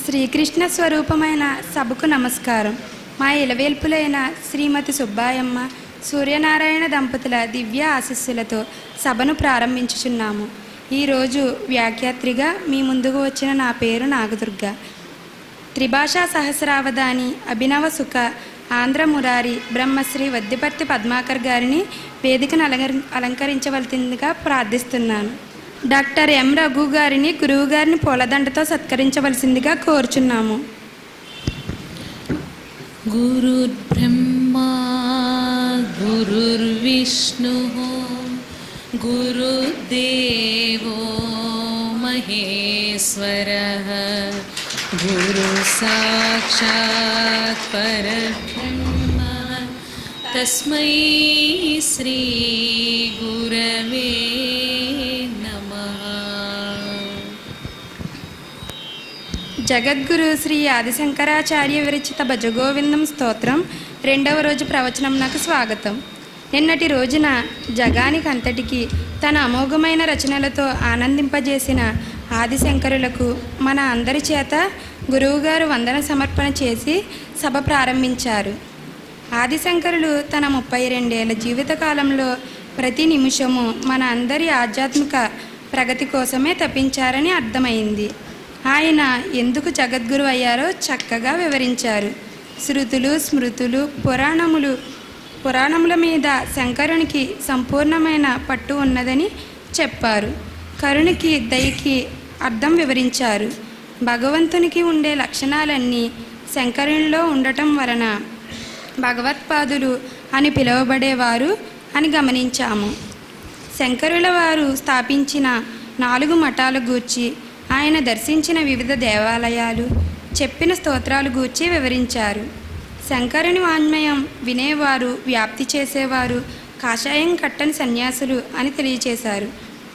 శ్రీకృష్ణ స్వరూపమైన సభకు నమస్కారం మా ఇలవేల్పులైన శ్రీమతి సుబ్బాయమ్మ సూర్యనారాయణ దంపతుల దివ్య ఆశీస్సులతో సభను ప్రారంభించుచున్నాము ఈరోజు వ్యాఖ్యాత్రిగా మీ ముందుకు వచ్చిన నా పేరు నాగదుర్గ త్రిభాషా సహస్రావధాని అభినవ సుఖ ఆంధ్ర మురారి బ్రహ్మశ్రీ వద్దిపర్తి పద్మాకర్ గారిని వేదికను అలంకరి అలంకరించవలసిందిగా ప్రార్థిస్తున్నాను డాక్టర్ ఎం రఘు గారిని గురువు గారిని పూలదండతో సత్కరించవలసిందిగా కోరుచున్నాము गुरुर्ब्रह्मा गुरुर्विष्णुः गुरुदेवो महेश्वरः गुरुसाक्षात् परब्रह्म तस्मै श्रीगुरवे नमः జగద్గురు శ్రీ ఆదిశంకరాచార్య విరచిత భజగోవిందం స్తోత్రం రెండవ రోజు ప్రవచనం నాకు స్వాగతం నిన్నటి రోజున జగానికి అంతటికి తన అమోఘమైన రచనలతో ఆనందింపజేసిన ఆదిశంకరులకు మన అందరి చేత గురువుగారు వందన సమర్పణ చేసి సభ ప్రారంభించారు ఆదిశంకరులు తన ముప్పై రెండేళ్ల జీవితకాలంలో ప్రతి నిమిషము మన అందరి ఆధ్యాత్మిక ప్రగతి కోసమే తప్పించారని అర్థమైంది ఆయన ఎందుకు జగద్గురు అయ్యారో చక్కగా వివరించారు శృతులు స్మృతులు పురాణములు పురాణముల మీద శంకరునికి సంపూర్ణమైన పట్టు ఉన్నదని చెప్పారు కరుణికి దయకి అర్థం వివరించారు భగవంతునికి ఉండే లక్షణాలన్నీ శంకరునిలో ఉండటం వలన భగవత్పాదులు అని పిలువబడేవారు అని గమనించాము శంకరుల వారు స్థాపించిన నాలుగు మఠాల గూర్చి ఆయన దర్శించిన వివిధ దేవాలయాలు చెప్పిన స్తోత్రాలు గూర్చి వివరించారు శంకరుని వాన్మయం వినేవారు వ్యాప్తి చేసేవారు కాషాయం కట్టని సన్యాసులు అని తెలియచేశారు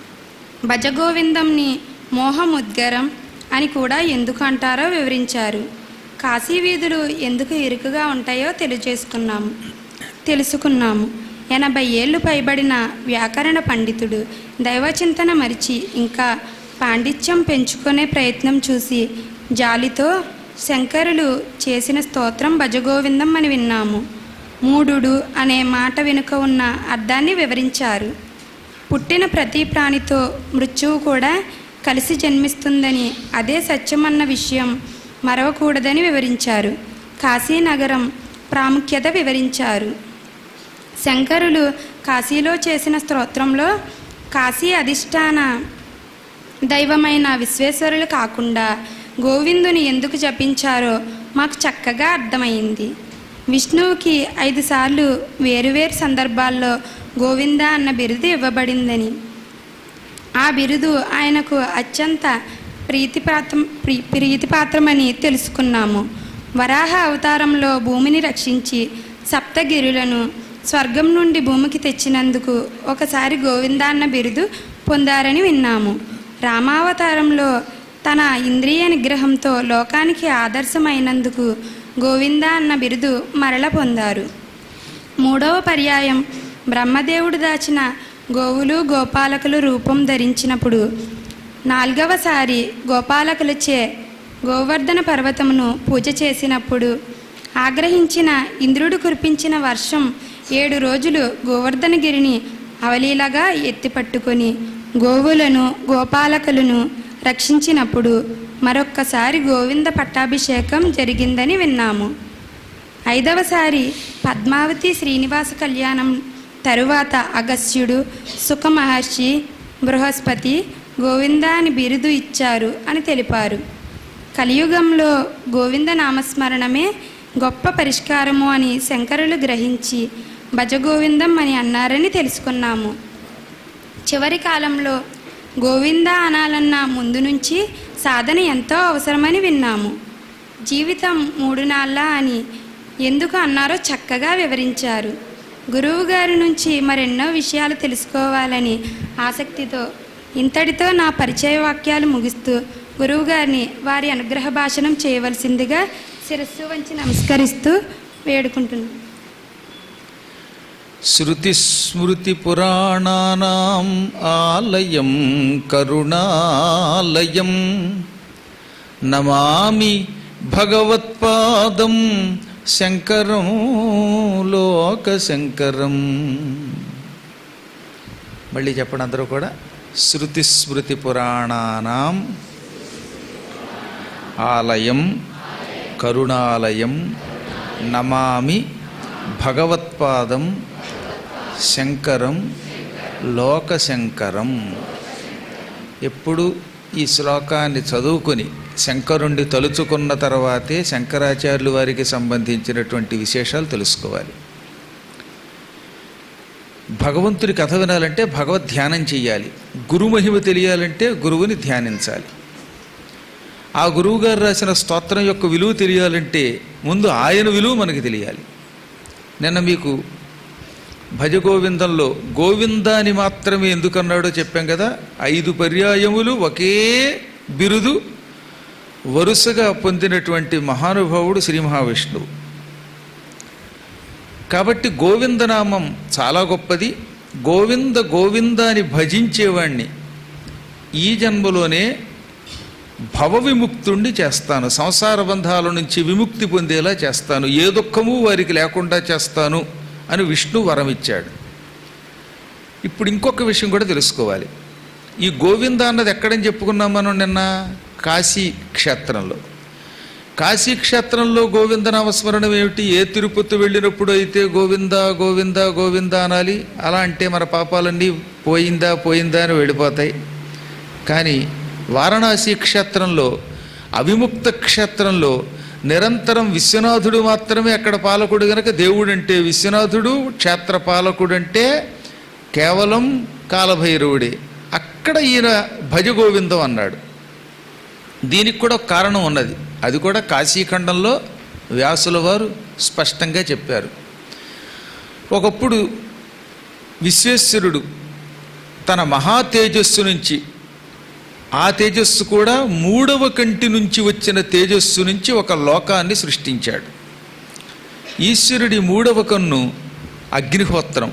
భజగోవిందంని మోహముద్గరం అని కూడా ఎందుకు అంటారో వివరించారు కాశీ వీధులు ఎందుకు ఇరుకుగా ఉంటాయో తెలియజేసుకున్నాము తెలుసుకున్నాము ఎనభై ఏళ్ళు పైబడిన వ్యాకరణ పండితుడు దైవచింతన మరిచి ఇంకా పాండిత్యం పెంచుకునే ప్రయత్నం చూసి జాలితో శంకరులు చేసిన స్తోత్రం భజగోవిందం అని విన్నాము మూడుడు అనే మాట వెనుక ఉన్న అర్థాన్ని వివరించారు పుట్టిన ప్రతి ప్రాణితో మృత్యువు కూడా కలిసి జన్మిస్తుందని అదే సత్యమన్న విషయం మరవకూడదని వివరించారు కాశీనగరం ప్రాముఖ్యత వివరించారు శంకరులు కాశీలో చేసిన స్తోత్రంలో కాశీ అధిష్టాన దైవమైన విశ్వేశ్వరులు కాకుండా గోవిందుని ఎందుకు జపించారో మాకు చక్కగా అర్థమైంది విష్ణువుకి ఐదు సార్లు వేరువేరు సందర్భాల్లో గోవింద అన్న బిరుదు ఇవ్వబడిందని ఆ బిరుదు ఆయనకు అత్యంత ప్రీతిపాత్రం ప్రీ ప్రీతిపాత్రమని తెలుసుకున్నాము వరాహ అవతారంలో భూమిని రక్షించి సప్తగిరులను స్వర్గం నుండి భూమికి తెచ్చినందుకు ఒకసారి గోవింద అన్న బిరుదు పొందారని విన్నాము రామావతారంలో తన ఇంద్రియ నిగ్రహంతో లోకానికి ఆదర్శమైనందుకు గోవింద అన్న బిరుదు మరల పొందారు మూడవ పర్యాయం బ్రహ్మదేవుడు దాచిన గోవులు గోపాలకులు రూపం ధరించినప్పుడు నాలుగవసారి గోపాలకులచే గోవర్ధన పర్వతమును పూజ చేసినప్పుడు ఆగ్రహించిన ఇంద్రుడు కురిపించిన వర్షం ఏడు రోజులు గోవర్ధనగిరిని అవలీలగా ఎత్తిపట్టుకొని గోవులను గోపాలకులను రక్షించినప్పుడు మరొక్కసారి గోవింద పట్టాభిషేకం జరిగిందని విన్నాము ఐదవసారి పద్మావతి శ్రీనివాస కళ్యాణం తరువాత అగస్త్యుడు సుఖ మహర్షి బృహస్పతి గోవింద అని బిరుదు ఇచ్చారు అని తెలిపారు కలియుగంలో గోవింద నామస్మరణమే గొప్ప పరిష్కారము అని శంకరులు గ్రహించి భజగోవిందం అని అన్నారని తెలుసుకున్నాము చివరి కాలంలో గోవింద అనాలన్న ముందు నుంచి సాధన ఎంతో అవసరమని విన్నాము జీవితం మూడు నాళ్ళ అని ఎందుకు అన్నారో చక్కగా వివరించారు గురువు గారి నుంచి మరెన్నో విషయాలు తెలుసుకోవాలని ఆసక్తితో ఇంతటితో నా పరిచయ వాక్యాలు ముగిస్తూ గురువు గారిని వారి అనుగ్రహ భాషణం చేయవలసిందిగా శిరస్సు వంచి నమస్కరిస్తూ వేడుకుంటున్నాను శృతిస్మృతిపురాణానాम् ఆలయం కరుణాలయం నమామి భగవత్పాదం శంకరం లోక శంకరం మళ్ళీ చెప్పండి అందరూ కూడా శృతి స్మృతి పురాణానాం ఆలయం కరుణాలయం నమామి భగవత్పాదం శంకరం లోకశంకరం ఎప్పుడు ఈ శ్లోకాన్ని చదువుకొని శంకరుణ్ణి తలుచుకున్న తర్వాతే శంకరాచార్యులు వారికి సంబంధించినటువంటి విశేషాలు తెలుసుకోవాలి భగవంతుడి కథ వినాలంటే భగవద్ ధ్యానం చెయ్యాలి గురు మహిమ తెలియాలంటే గురువుని ధ్యానించాలి ఆ గురువు గారు రాసిన స్తోత్రం యొక్క విలువ తెలియాలంటే ముందు ఆయన విలువ మనకి తెలియాలి నిన్న మీకు భజ గోవిందంలో గోవిందాని మాత్రమే ఎందుకన్నాడో చెప్పాం కదా ఐదు పర్యాయములు ఒకే బిరుదు వరుసగా పొందినటువంటి మహానుభావుడు శ్రీ మహావిష్ణువు కాబట్టి గోవిందనామం చాలా గొప్పది గోవింద గోవింద అని భజించేవాణ్ణి ఈ జన్మలోనే భవ విముక్తుణ్ణి చేస్తాను సంసార బంధాల నుంచి విముక్తి పొందేలా చేస్తాను ఏ దుఃఖము వారికి లేకుండా చేస్తాను అని విష్ణు వరం ఇచ్చాడు ఇప్పుడు ఇంకొక విషయం కూడా తెలుసుకోవాలి ఈ గోవింద అన్నది ఎక్కడని చెప్పుకున్నాం మనం నిన్న కాశీ క్షేత్రంలో కాశీ క్షేత్రంలో గోవింద నామస్మరణం ఏమిటి ఏ తిరుపతి వెళ్ళినప్పుడు అయితే గోవింద గోవింద గోవింద అనాలి అలా అంటే మన పాపాలన్నీ పోయిందా పోయిందా అని వెళ్ళిపోతాయి కానీ వారణాసి క్షేత్రంలో అవిముక్త క్షేత్రంలో నిరంతరం విశ్వనాథుడు మాత్రమే అక్కడ పాలకుడు గనక దేవుడు అంటే విశ్వనాథుడు క్షేత్ర పాలకుడు అంటే కేవలం కాలభైరవుడే అక్కడ ఈయన భజ గోవిందం అన్నాడు దీనికి కూడా ఒక కారణం ఉన్నది అది కూడా కాశీఖండంలో వ్యాసుల వారు స్పష్టంగా చెప్పారు ఒకప్పుడు విశ్వేశ్వరుడు తన మహా తేజస్సు నుంచి ఆ తేజస్సు కూడా మూడవ కంటి నుంచి వచ్చిన తేజస్సు నుంచి ఒక లోకాన్ని సృష్టించాడు ఈశ్వరుడి మూడవ కన్ను అగ్నిహోత్రం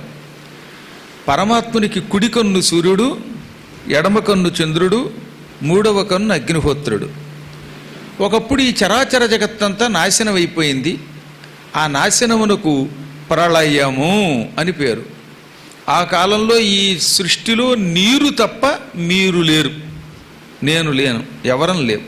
పరమాత్మునికి కుడి కన్ను సూర్యుడు ఎడమ కన్ను చంద్రుడు మూడవ కన్ను అగ్నిహోత్రుడు ఒకప్పుడు ఈ చరాచర జగత్తంతా నాశనం అయిపోయింది ఆ నాశనమునకు ప్రళయము అని పేరు ఆ కాలంలో ఈ సృష్టిలో నీరు తప్ప మీరు లేరు నేను లేను ఎవరం లేవు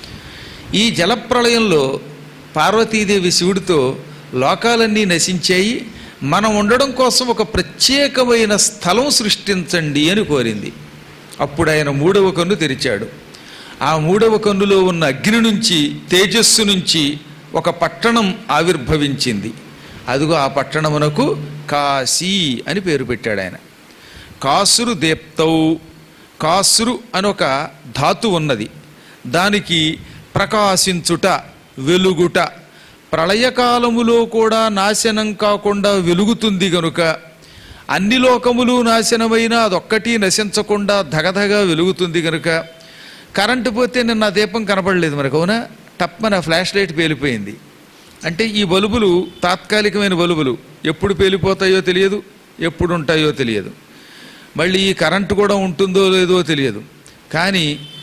ఈ జలప్రళయంలో పార్వతీదేవి శివుడితో లోకాలన్నీ నశించాయి మనం ఉండడం కోసం ఒక ప్రత్యేకమైన స్థలం సృష్టించండి అని కోరింది అప్పుడు ఆయన మూడవ కన్ను తెరిచాడు ఆ మూడవ కన్నులో ఉన్న అగ్ని నుంచి తేజస్సు నుంచి ఒక పట్టణం ఆవిర్భవించింది అదిగో ఆ పట్టణమునకు కాశీ అని పేరు పెట్టాడు ఆయన కాసురు దేప్తౌ కాసురు అని ఒక ధాతు ఉన్నది దానికి ప్రకాశించుట వెలుగుట ప్రళయకాలములో కూడా నాశనం కాకుండా వెలుగుతుంది గనుక అన్ని లోకములు నాశనమైన అదొక్కటి నశించకుండా ధగధగా వెలుగుతుంది గనుక కరెంటు పోతే నిన్న ఆ దీపం కనపడలేదు మనకు అవునా టప్మన ఫ్లాష్ లైట్ పేలిపోయింది అంటే ఈ బల్బులు తాత్కాలికమైన బల్బులు ఎప్పుడు పేలిపోతాయో తెలియదు ఎప్పుడు ఉంటాయో తెలియదు మళ్ళీ ఈ కరెంటు కూడా ఉంటుందో లేదో తెలియదు కానీ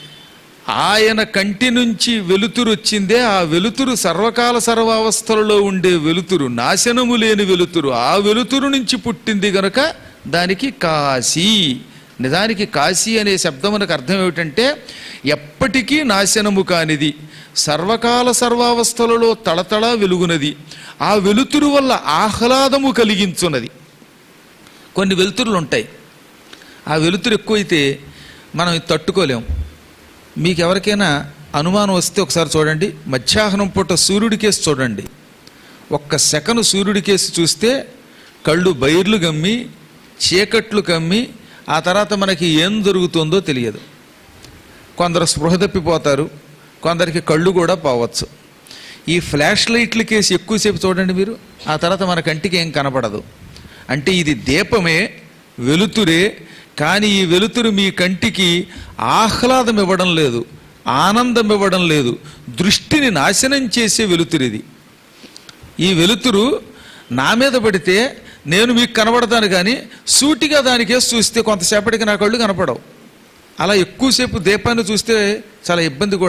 ఆయన కంటి నుంచి వెలుతురు వచ్చిందే ఆ వెలుతురు సర్వకాల సర్వావస్థలలో ఉండే వెలుతురు నాశనము లేని వెలుతురు ఆ వెలుతురు నుంచి పుట్టింది గనక దానికి కాశీ నిజానికి కాశీ అనే శబ్దమునకు అర్థం ఏమిటంటే ఎప్పటికీ నాశనము కానిది సర్వకాల సర్వావస్థలలో తళతళ వెలుగునది ఆ వెలుతురు వల్ల ఆహ్లాదము కలిగించున్నది కొన్ని వెలుతురులు ఉంటాయి ఆ వెలుతురు ఎక్కువైతే మనం ఇది తట్టుకోలేం మీకు ఎవరికైనా అనుమానం వస్తే ఒకసారి చూడండి మధ్యాహ్నం పూట సూర్యుడి కేసు చూడండి ఒక్క సెకను సూర్యుడి కేసు చూస్తే కళ్ళు బైర్లు గమ్మి చీకట్లు కమ్మి ఆ తర్వాత మనకి ఏం జరుగుతుందో తెలియదు కొందరు స్పృహ తప్పిపోతారు కొందరికి కళ్ళు కూడా పోవచ్చు ఈ ఫ్లాష్ లైట్ల కేసు ఎక్కువసేపు చూడండి మీరు ఆ తర్వాత మన కంటికి ఏం కనపడదు అంటే ఇది దీపమే వెలుతురే కానీ ఈ వెలుతురు మీ కంటికి ఆహ్లాదం ఇవ్వడం లేదు ఆనందం ఇవ్వడం లేదు దృష్టిని నాశనం చేసే వెలుతురు ఇది ఈ వెలుతురు నా మీద పడితే నేను మీకు కనబడతాను కానీ సూటిగా దానికేసి చూస్తే కొంతసేపటికి నా కళ్ళు కనపడవు అలా ఎక్కువసేపు దీపాన్ని చూస్తే చాలా ఇబ్బంది కూడా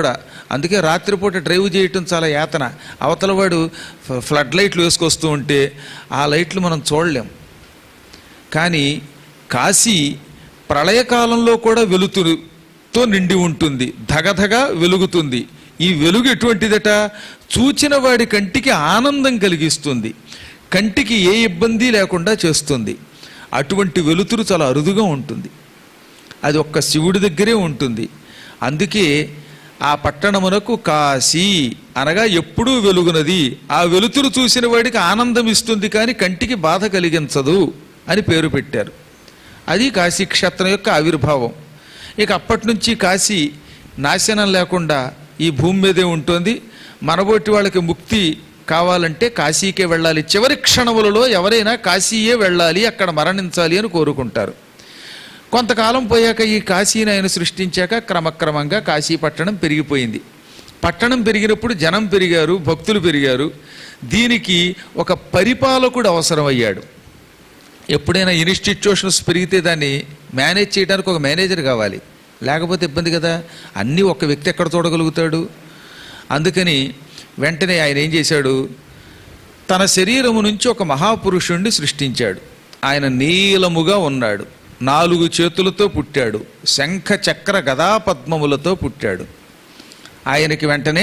అందుకే రాత్రిపూట డ్రైవ్ చేయటం చాలా యాతన అవతల వాడు ఫ- ఫ్లడ్ లైట్లు వేసుకొస్తూ ఉంటే ఆ లైట్లు మనం చూడలేం కానీ కాశీ ప్రళయకాలంలో కూడా వెలుతురుతో నిండి ఉంటుంది ధగధగ వెలుగుతుంది ఈ వెలుగు ఎటువంటిదట చూచిన వాడి కంటికి ఆనందం కలిగిస్తుంది కంటికి ఏ ఇబ్బంది లేకుండా చేస్తుంది అటువంటి వెలుతురు చాలా అరుదుగా ఉంటుంది అది ఒక్క శివుడి దగ్గరే ఉంటుంది అందుకే ఆ పట్టణమునకు కాశీ అనగా ఎప్పుడూ వెలుగునది ఆ వెలుతురు చూసిన వాడికి ఆనందం ఇస్తుంది కానీ కంటికి బాధ కలిగించదు అని పేరు పెట్టారు అది కాశీ క్షేత్రం యొక్క ఆవిర్భావం ఇక అప్పటి నుంచి కాశీ నాశనం లేకుండా ఈ భూమి మీదే ఉంటుంది మనబోటి వాళ్ళకి ముక్తి కావాలంటే కాశీకే వెళ్ళాలి చివరి క్షణములలో ఎవరైనా కాశీయే వెళ్ళాలి అక్కడ మరణించాలి అని కోరుకుంటారు కొంతకాలం పోయాక ఈ కాశీని ఆయన సృష్టించాక క్రమక్రమంగా కాశీ పట్టణం పెరిగిపోయింది పట్టణం పెరిగినప్పుడు జనం పెరిగారు భక్తులు పెరిగారు దీనికి ఒక పరిపాలకుడు అవసరమయ్యాడు ఎప్పుడైనా ఇన్స్టిట్యూషన్స్ పెరిగితే దాన్ని మేనేజ్ చేయడానికి ఒక మేనేజర్ కావాలి లేకపోతే ఇబ్బంది కదా అన్నీ ఒక వ్యక్తి ఎక్కడ చూడగలుగుతాడు అందుకని వెంటనే ఆయన ఏం చేశాడు తన శరీరము నుంచి ఒక మహాపురుషుణ్ణి సృష్టించాడు ఆయన నీలముగా ఉన్నాడు నాలుగు చేతులతో పుట్టాడు శంఖ చక్ర గదా పద్మములతో పుట్టాడు ఆయనకి వెంటనే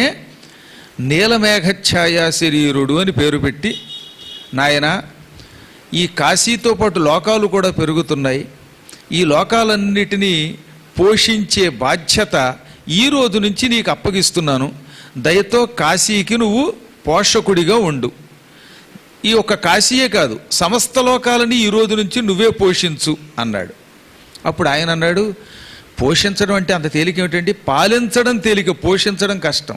నీలమేఘఛాయ శరీరుడు అని పేరు పెట్టి నాయన ఈ కాశీతో పాటు లోకాలు కూడా పెరుగుతున్నాయి ఈ లోకాలన్నిటినీ పోషించే బాధ్యత ఈ రోజు నుంచి నీకు అప్పగిస్తున్నాను దయతో కాశీకి నువ్వు పోషకుడిగా ఉండు ఈ ఒక్క కాశీయే కాదు సమస్త లోకాలని ఈ రోజు నుంచి నువ్వే పోషించు అన్నాడు అప్పుడు ఆయన అన్నాడు పోషించడం అంటే అంత తేలిక ఏమిటండి పాలించడం తేలిక పోషించడం కష్టం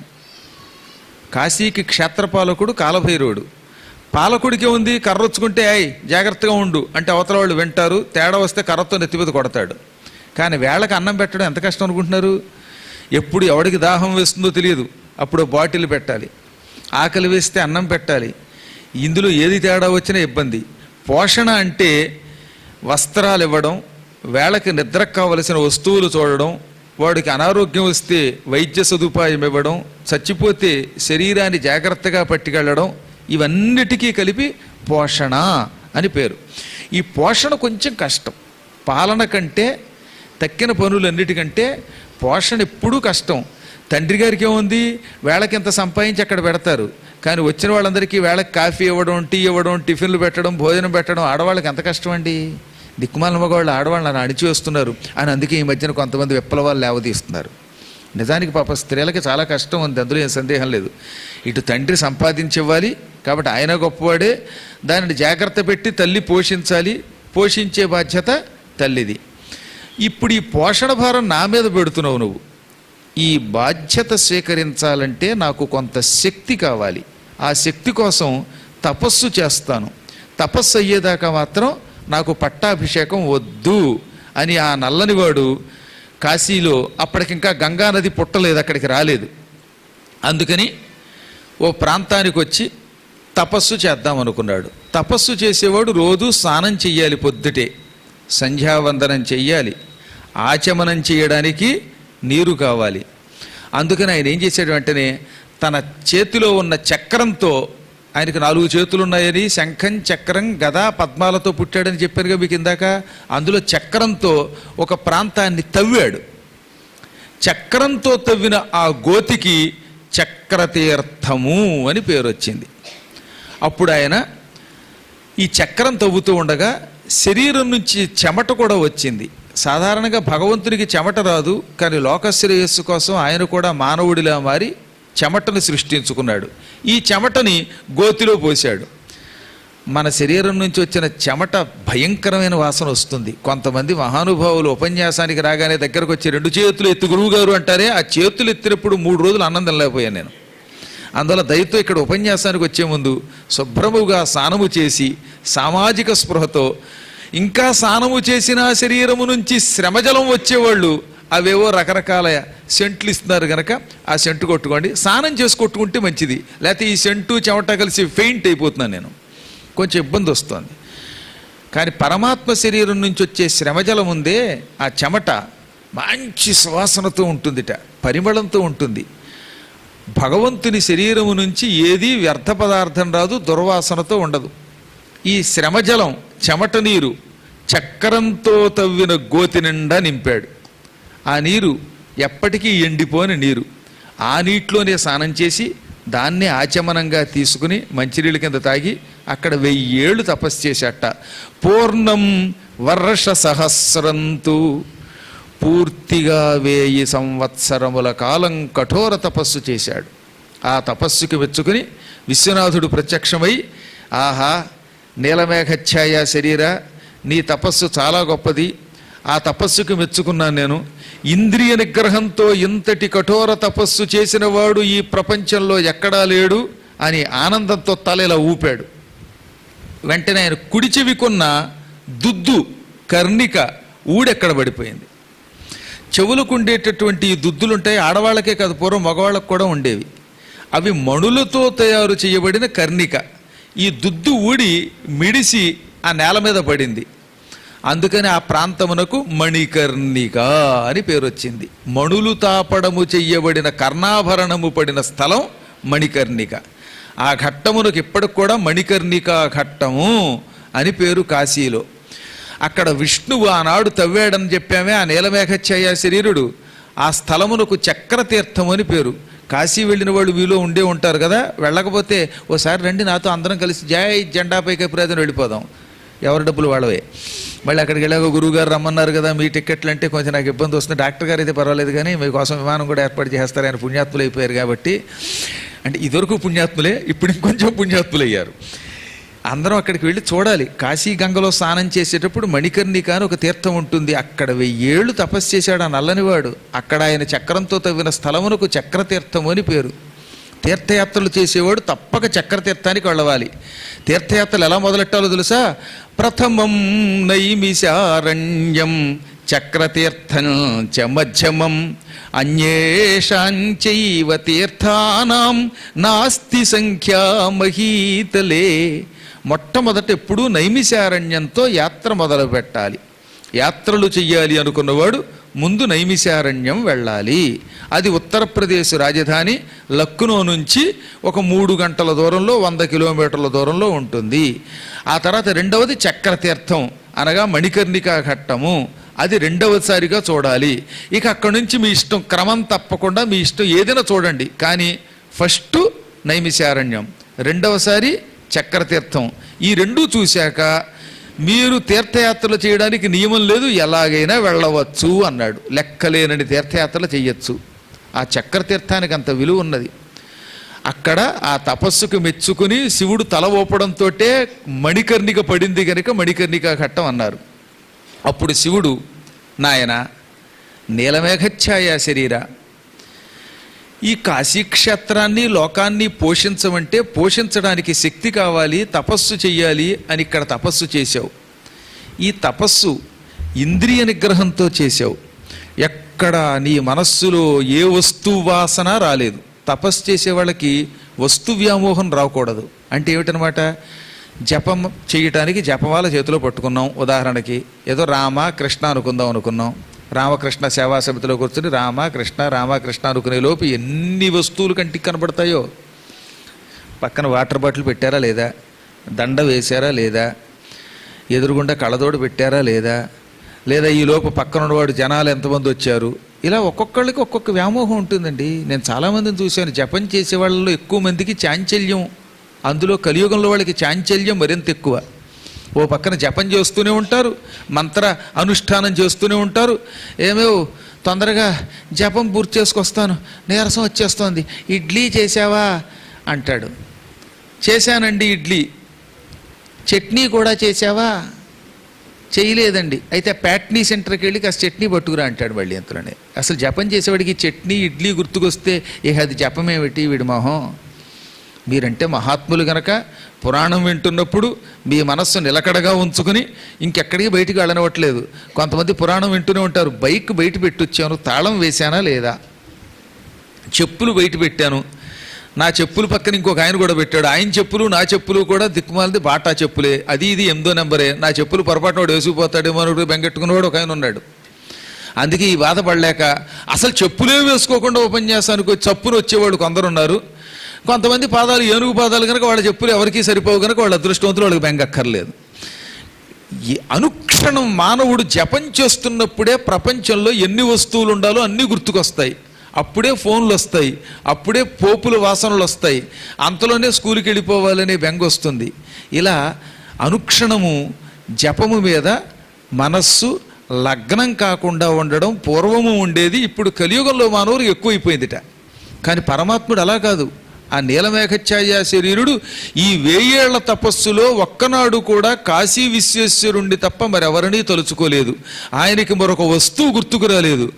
కాశీకి క్షేత్రపాలకుడు కాలభైరవుడు పాలకుడికి ఉంది కర్రొచ్చుకుంటే అయ్ జాగ్రత్తగా ఉండు అంటే అవతల వాళ్ళు వింటారు తేడా వస్తే కర్రతో నెత్తిమీద కొడతాడు కానీ వేళకి అన్నం పెట్టడం ఎంత కష్టం అనుకుంటున్నారు ఎప్పుడు ఎవడికి దాహం వేస్తుందో తెలియదు అప్పుడు బాటిల్ పెట్టాలి ఆకలి వేస్తే అన్నం పెట్టాలి ఇందులో ఏది తేడా వచ్చినా ఇబ్బంది పోషణ అంటే వస్త్రాలు ఇవ్వడం వేళకి నిద్రకు కావలసిన వస్తువులు చూడడం వాడికి అనారోగ్యం వస్తే వైద్య సదుపాయం ఇవ్వడం చచ్చిపోతే శరీరాన్ని జాగ్రత్తగా పట్టుకెళ్ళడం ఇవన్నిటికీ కలిపి పోషణ అని పేరు ఈ పోషణ కొంచెం కష్టం పాలన కంటే తక్కిన పనులన్నిటికంటే పోషణ ఎప్పుడూ కష్టం తండ్రి గారికి ఏముంది వేళకి ఎంత సంపాదించి అక్కడ పెడతారు కానీ వచ్చిన వాళ్ళందరికీ వేళకి కాఫీ ఇవ్వడం టీ ఇవ్వడం టిఫిన్లు పెట్టడం భోజనం పెట్టడం ఆడవాళ్ళకి ఎంత కష్టం అండి దిక్కుమాల మగవాళ్ళు ఆడవాళ్ళని అణిచివేస్తున్నారు అని అందుకే ఈ మధ్యన కొంతమంది విప్లవాలు లేవదీస్తున్నారు నిజానికి పాప స్త్రీలకి చాలా కష్టం ఉంది అందులో ఏం సందేహం లేదు ఇటు తండ్రి సంపాదించివ్వాలి కాబట్టి ఆయన గొప్పవాడే దానిని జాగ్రత్త పెట్టి తల్లి పోషించాలి పోషించే బాధ్యత తల్లిది ఇప్పుడు ఈ పోషణ భారం నా మీద పెడుతున్నావు నువ్వు ఈ బాధ్యత స్వీకరించాలంటే నాకు కొంత శక్తి కావాలి ఆ శక్తి కోసం తపస్సు చేస్తాను తపస్సు అయ్యేదాకా మాత్రం నాకు పట్టాభిషేకం వద్దు అని ఆ నల్లనివాడు కాశీలో అప్పటికింకా గంగా నది పుట్టలేదు అక్కడికి రాలేదు అందుకని ఓ ప్రాంతానికి వచ్చి తపస్సు చేద్దాం అనుకున్నాడు తపస్సు చేసేవాడు రోజు స్నానం చెయ్యాలి పొద్దుటే సంధ్యావందనం చెయ్యాలి ఆచమనం చేయడానికి నీరు కావాలి అందుకని ఆయన ఏం చేశాడు వెంటనే తన చేతిలో ఉన్న చక్రంతో ఆయనకు నాలుగు చేతులు ఉన్నాయని శంఖం చక్రం గద పద్మాలతో పుట్టాడని చెప్పారుగా మీకు ఇందాక అందులో చక్రంతో ఒక ప్రాంతాన్ని తవ్వాడు చక్రంతో తవ్విన ఆ గోతికి చక్రతీర్థము అని పేరు వచ్చింది అప్పుడు ఆయన ఈ చక్రం తవ్వుతూ ఉండగా శరీరం నుంచి చెమట కూడా వచ్చింది సాధారణంగా భగవంతునికి చెమట రాదు కానీ లోకశ్రేయస్సు కోసం ఆయన కూడా మానవుడిలా మారి చెమటను సృష్టించుకున్నాడు ఈ చెమటని గోతిలో పోశాడు మన శరీరం నుంచి వచ్చిన చెమట భయంకరమైన వాసన వస్తుంది కొంతమంది మహానుభావులు ఉపన్యాసానికి రాగానే దగ్గరకు వచ్చి రెండు చేతులు ఎత్తు గురువు గారు అంటారే ఆ చేతులు ఎత్తినప్పుడు మూడు రోజులు ఆనందం లేకపోయాను నేను అందువల్ల దయతో ఇక్కడ ఉపన్యాసానికి వచ్చే ముందు శుభ్రముగా స్నానము చేసి సామాజిక స్పృహతో ఇంకా స్నానము చేసిన శరీరము నుంచి శ్రమజలం వచ్చేవాళ్ళు అవేవో రకరకాల సెంట్లు ఇస్తున్నారు గనక ఆ సెంటు కొట్టుకోండి స్నానం చేసి కొట్టుకుంటే మంచిది లేకపోతే ఈ సెంటు చెమట కలిసి ఫెయింట్ అయిపోతున్నాను నేను కొంచెం ఇబ్బంది వస్తుంది కానీ పరమాత్మ శరీరం నుంచి వచ్చే శ్రమజలం ఉందే ఆ చెమట మంచి సువాసనతో ఉంటుందిట పరిమళంతో ఉంటుంది భగవంతుని శరీరము నుంచి ఏదీ వ్యర్థ పదార్థం రాదు దుర్వాసనతో ఉండదు ఈ శ్రమజలం చెమట నీరు చక్రంతో తవ్విన గోతి నిండా నింపాడు ఆ నీరు ఎప్పటికీ ఎండిపోని నీరు ఆ నీటిలోనే స్నానం చేసి దాన్నే ఆచమనంగా తీసుకుని మంచినీళ్ళ కింద తాగి అక్కడ వెయ్యేళ్ళు తపస్సు చేశాట పూర్ణం వర్ష సహస్రంతు పూర్తిగా వేయి సంవత్సరముల కాలం కఠోర తపస్సు చేశాడు ఆ తపస్సుకి మెచ్చుకుని విశ్వనాథుడు ప్రత్యక్షమై ఆహా నీలమేఘఛాయ శరీర నీ తపస్సు చాలా గొప్పది ఆ తపస్సుకు మెచ్చుకున్నాను నేను ఇంద్రియ నిగ్రహంతో ఇంతటి కఠోర తపస్సు చేసిన వాడు ఈ ప్రపంచంలో ఎక్కడా లేడు అని ఆనందంతో తల ఇలా ఊపాడు వెంటనే ఆయన కుడి చెవికున్న దుద్దు కర్ణిక ఊడెక్కడ పడిపోయింది చెవులకు ఉండేటటువంటి ఈ దుద్దులుంటాయి ఆడవాళ్ళకే కాదు పూర్వం మగవాళ్ళకు కూడా ఉండేవి అవి మణులతో తయారు చేయబడిన కర్ణిక ఈ దుద్దు ఊడి మిడిసి ఆ నేల మీద పడింది అందుకని ఆ ప్రాంతమునకు మణికర్ణిక అని పేరు వచ్చింది మణులు తాపడము చెయ్యబడిన కర్ణాభరణము పడిన స్థలం మణికర్ణిక ఆ ఘట్టమునకు ఇప్పటికి కూడా మణికర్ణిక ఘట్టము అని పేరు కాశీలో అక్కడ విష్ణువు ఆనాడు తవ్వాడని చెప్పామే ఆ నీలమేఘఛాయ శరీరుడు ఆ స్థలమునకు చక్రతీర్థం అని పేరు కాశీ వెళ్ళిన వాళ్ళు వీలో ఉండే ఉంటారు కదా వెళ్ళకపోతే ఓసారి రండి నాతో అందరం కలిసి జై జెండాపై కపిరాజని వెళ్ళిపోదాం ఎవరి డబ్బులు వాళ్ళవే మళ్ళీ అక్కడికి వెళ్ళాక గురువు గారు రమ్మన్నారు కదా మీ టికెట్లు అంటే కొంచెం నాకు ఇబ్బంది వస్తుంది డాక్టర్ గారు అయితే పర్వాలేదు కానీ మీకోసం విమానం కూడా ఏర్పాటు చేస్తారు ఆయన పుణ్యాత్ములు అయిపోయారు కాబట్టి అంటే ఇదివరకు పుణ్యాత్ములే ఇప్పుడు ఇంకొంచెం పుణ్యాత్ములు అయ్యారు అందరం అక్కడికి వెళ్ళి చూడాలి కాశీ గంగలో స్నానం చేసేటప్పుడు మణికర్ణిక అని ఒక తీర్థం ఉంటుంది అక్కడ వెయ్యేళ్ళు తపస్సు చేశాడు ఆ నల్లనివాడు అక్కడ ఆయన చక్రంతో తవ్విన స్థలమునకు చక్రతీర్థము అని పేరు తీర్థయాత్రలు చేసేవాడు తప్పక చక్రతీర్థానికి వెళ్ళవాలి తీర్థయాత్రలు ఎలా మొదలెట్టాలో తెలుసా ప్రథమం నైమిషారణ్యం చక్రతీర్థం చ మధ్యమం అన్యేషాంచైవ తీర్థానాం నాస్తి సంఖ్యా మహీతలే మొట్టమొదట ఎప్పుడూ నైమిషారణ్యంతో యాత్ర మొదలు పెట్టాలి యాత్రలు చెయ్యాలి అనుకున్నవాడు ముందు నైమిషారణ్యం వెళ్ళాలి అది ఉత్తరప్రదేశ్ రాజధాని లక్నో నుంచి ఒక మూడు గంటల దూరంలో వంద కిలోమీటర్ల దూరంలో ఉంటుంది ఆ తర్వాత రెండవది చక్రతీర్థం అనగా మణికర్ణికా ఘట్టము అది రెండవసారిగా చూడాలి ఇక అక్కడి నుంచి మీ ఇష్టం క్రమం తప్పకుండా మీ ఇష్టం ఏదైనా చూడండి కానీ ఫస్ట్ నైమిషారణ్యం రెండవసారి చక్రతీర్థం ఈ రెండు చూశాక మీరు తీర్థయాత్రలు చేయడానికి నియమం లేదు ఎలాగైనా వెళ్ళవచ్చు అన్నాడు లెక్కలేనని తీర్థయాత్రలు చేయొచ్చు ఆ చక్రతీర్థానికి అంత విలువ ఉన్నది అక్కడ ఆ తపస్సుకు మెచ్చుకుని శివుడు తల ఊపడంతో మణికర్ణిక పడింది కనుక మణికర్ణిక ఘట్టం అన్నారు అప్పుడు శివుడు నాయన నీలమేఘఛాయ శరీర ఈ కాశీక్షేత్రాన్ని లోకాన్ని పోషించమంటే పోషించడానికి శక్తి కావాలి తపస్సు చెయ్యాలి అని ఇక్కడ తపస్సు చేశావు ఈ తపస్సు ఇంద్రియ నిగ్రహంతో చేశావు ఎక్కడ నీ మనస్సులో ఏ వస్తువు వాసన రాలేదు తపస్సు చేసే వాళ్ళకి వస్తు వ్యామోహం రాకూడదు అంటే ఏమిటనమాట జపం చేయటానికి జపమాల చేతిలో పట్టుకున్నాం ఉదాహరణకి ఏదో రామ కృష్ణ అనుకుందాం అనుకున్నాం రామకృష్ణ సేవా సమితిలో కూర్చుని రామ కృష్ణ రామకృష్ణ అనుకునే లోపు ఎన్ని వస్తువులు కంటికి కనబడతాయో పక్కన వాటర్ బాటిల్ పెట్టారా లేదా దండ వేశారా లేదా ఎదురుగుండా కళ్ళదోడు పెట్టారా లేదా లేదా ఈ లోపు పక్కన ఉన్నవాడు జనాలు ఎంతమంది వచ్చారు ఇలా ఒక్కొక్కళ్ళకి ఒక్కొక్క వ్యామోహం ఉంటుందండి నేను చాలామందిని చూశాను జపం చేసే వాళ్ళలో ఎక్కువ మందికి చాంచల్యం అందులో కలియుగంలో వాళ్ళకి చాంచల్యం మరింత ఎక్కువ ఓ పక్కన జపం చేస్తూనే ఉంటారు మంత్ర అనుష్ఠానం చేస్తూనే ఉంటారు ఏమేవో తొందరగా జపం పూర్తి చేసుకొస్తాను నీరసం వచ్చేస్తోంది ఇడ్లీ చేసావా అంటాడు చేశానండి ఇడ్లీ చట్నీ కూడా చేసావా చేయలేదండి అయితే ప్యాట్నీ సెంటర్కి వెళ్ళి కాస్త చట్నీ పట్టుకురా అంటాడు మళ్ళీ అంతలోనే అసలు జపం చేసేవాడికి చట్నీ ఇడ్లీ గుర్తుకొస్తే ఇక అది జపమేమిటి వీడి మొహం మీరంటే మహాత్ములు గనక పురాణం వింటున్నప్పుడు మీ మనస్సు నిలకడగా ఉంచుకుని ఇంకెక్కడికి బయటికి వెళ్ళనివ్వట్లేదు కొంతమంది పురాణం వింటూనే ఉంటారు బైక్ బయట పెట్టొచ్చాను తాళం వేశానా లేదా చెప్పులు బయట పెట్టాను నా చెప్పులు పక్కన ఇంకొక ఆయన కూడా పెట్టాడు ఆయన చెప్పులు నా చెప్పులు కూడా దిక్కుమాలది బాటా చెప్పులే అది ఇది ఎనిమిదో నెంబరే నా చెప్పులు పొరపాటున వాడు వేసుకుపోతాడేమో అని బెంగెట్టుకున్నవాడు ఒక ఆయన ఉన్నాడు అందుకే ఈ బాధపడలేక అసలు చెప్పులే వేసుకోకుండా ఉపన్యాసానికి వచ్చి చప్పున వచ్చేవాళ్ళు కొందరు ఉన్నారు కొంతమంది పాదాలు ఏనుగు పాదాలు కనుక వాళ్ళ చెప్పులు ఎవరికీ సరిపోవు కనుక వాళ్ళ అదృష్టవంతులు వాళ్ళకి బెంగక్కర్లేదు ఈ అనుక్షణం మానవుడు జపం చేస్తున్నప్పుడే ప్రపంచంలో ఎన్ని వస్తువులు ఉండాలో అన్నీ గుర్తుకొస్తాయి అప్పుడే ఫోన్లు వస్తాయి అప్పుడే పోపుల వాసనలు వస్తాయి అంతలోనే స్కూల్కి వెళ్ళిపోవాలనే బెంగ వస్తుంది ఇలా అనుక్షణము జపము మీద మనస్సు లగ్నం కాకుండా ఉండడం పూర్వము ఉండేది ఇప్పుడు కలియుగంలో మానవులు ఎక్కువైపోయిందిట కానీ పరమాత్ముడు అలా కాదు ఆ నీలమేఘఛాయ శరీరుడు ఈ వేయేళ్ల తపస్సులో ఒక్కనాడు కూడా కాశీ విశ్వేశ్వరుణ్ణి తప్ప మరెవరినీ తలుచుకోలేదు ఆయనకి మరొక వస్తువు గుర్తుకు రాలేదు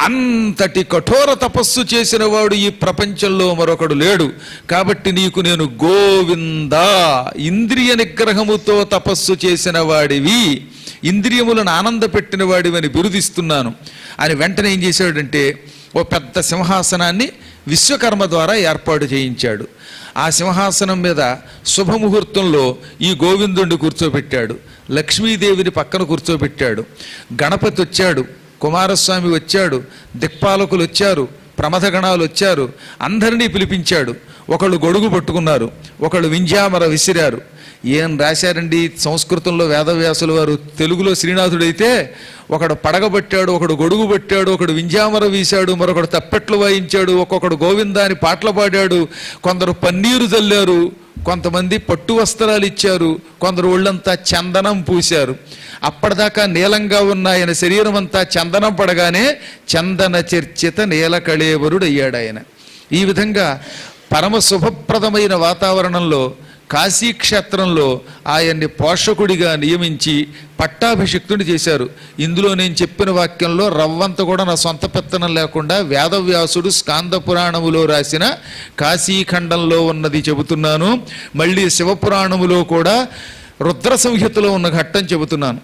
అంతటి కఠోర తపస్సు చేసిన వాడు ఈ ప్రపంచంలో మరొకడు లేడు కాబట్టి నీకు నేను గోవిందా ఇంద్రియ నిగ్రహముతో తపస్సు చేసిన వాడివి ఇంద్రియములను ఆనందపెట్టిన వాడివని బిరుదిస్తున్నాను అని వెంటనే ఏం చేశాడంటే ఓ పెద్ద సింహాసనాన్ని విశ్వకర్మ ద్వారా ఏర్పాటు చేయించాడు ఆ సింహాసనం మీద శుభముహూర్తంలో ఈ గోవిందుణ్ణి కూర్చోబెట్టాడు లక్ష్మీదేవిని పక్కన కూర్చోబెట్టాడు గణపతి వచ్చాడు కుమారస్వామి వచ్చాడు దిక్పాలకులు వచ్చారు ప్రమథగణాలు వచ్చారు అందరినీ పిలిపించాడు ఒకళ్ళు గొడుగు పట్టుకున్నారు ఒకళ్ళు వింజామర విసిరారు ఏం రాశారండి సంస్కృతంలో వేదవ్యాసుల వారు తెలుగులో శ్రీనాథుడైతే ఒకడు పడగబట్టాడు ఒకడు గొడుగు పట్టాడు ఒకడు వింజామర వీశాడు మరొకడు తప్పెట్లు వాయించాడు ఒక్కొక్కడు గోవిందా అని పాటలు పాడాడు కొందరు పన్నీరు చల్లారు కొంతమంది పట్టు వస్త్రాలు ఇచ్చారు కొందరు ఒళ్ళంతా చందనం పూశారు అప్పటిదాకా నీలంగా ఉన్న ఆయన శరీరం అంతా చందనం పడగానే చందన చర్చిత నీల కళేవరుడు అయ్యాడు ఆయన ఈ విధంగా పరమ శుభప్రదమైన వాతావరణంలో కాశీక్షేత్రంలో ఆయన్ని పోషకుడిగా నియమించి పట్టాభిషిక్తుని చేశారు ఇందులో నేను చెప్పిన వాక్యంలో రవ్వంత కూడా నా సొంత పెత్తనం లేకుండా వేదవ్యాసుడు స్కాంద పురాణములో రాసిన కాశీఖండంలో ఉన్నది చెబుతున్నాను మళ్ళీ శివపురాణములో కూడా రుద్ర సంహితలో ఉన్న ఘట్టం చెబుతున్నాను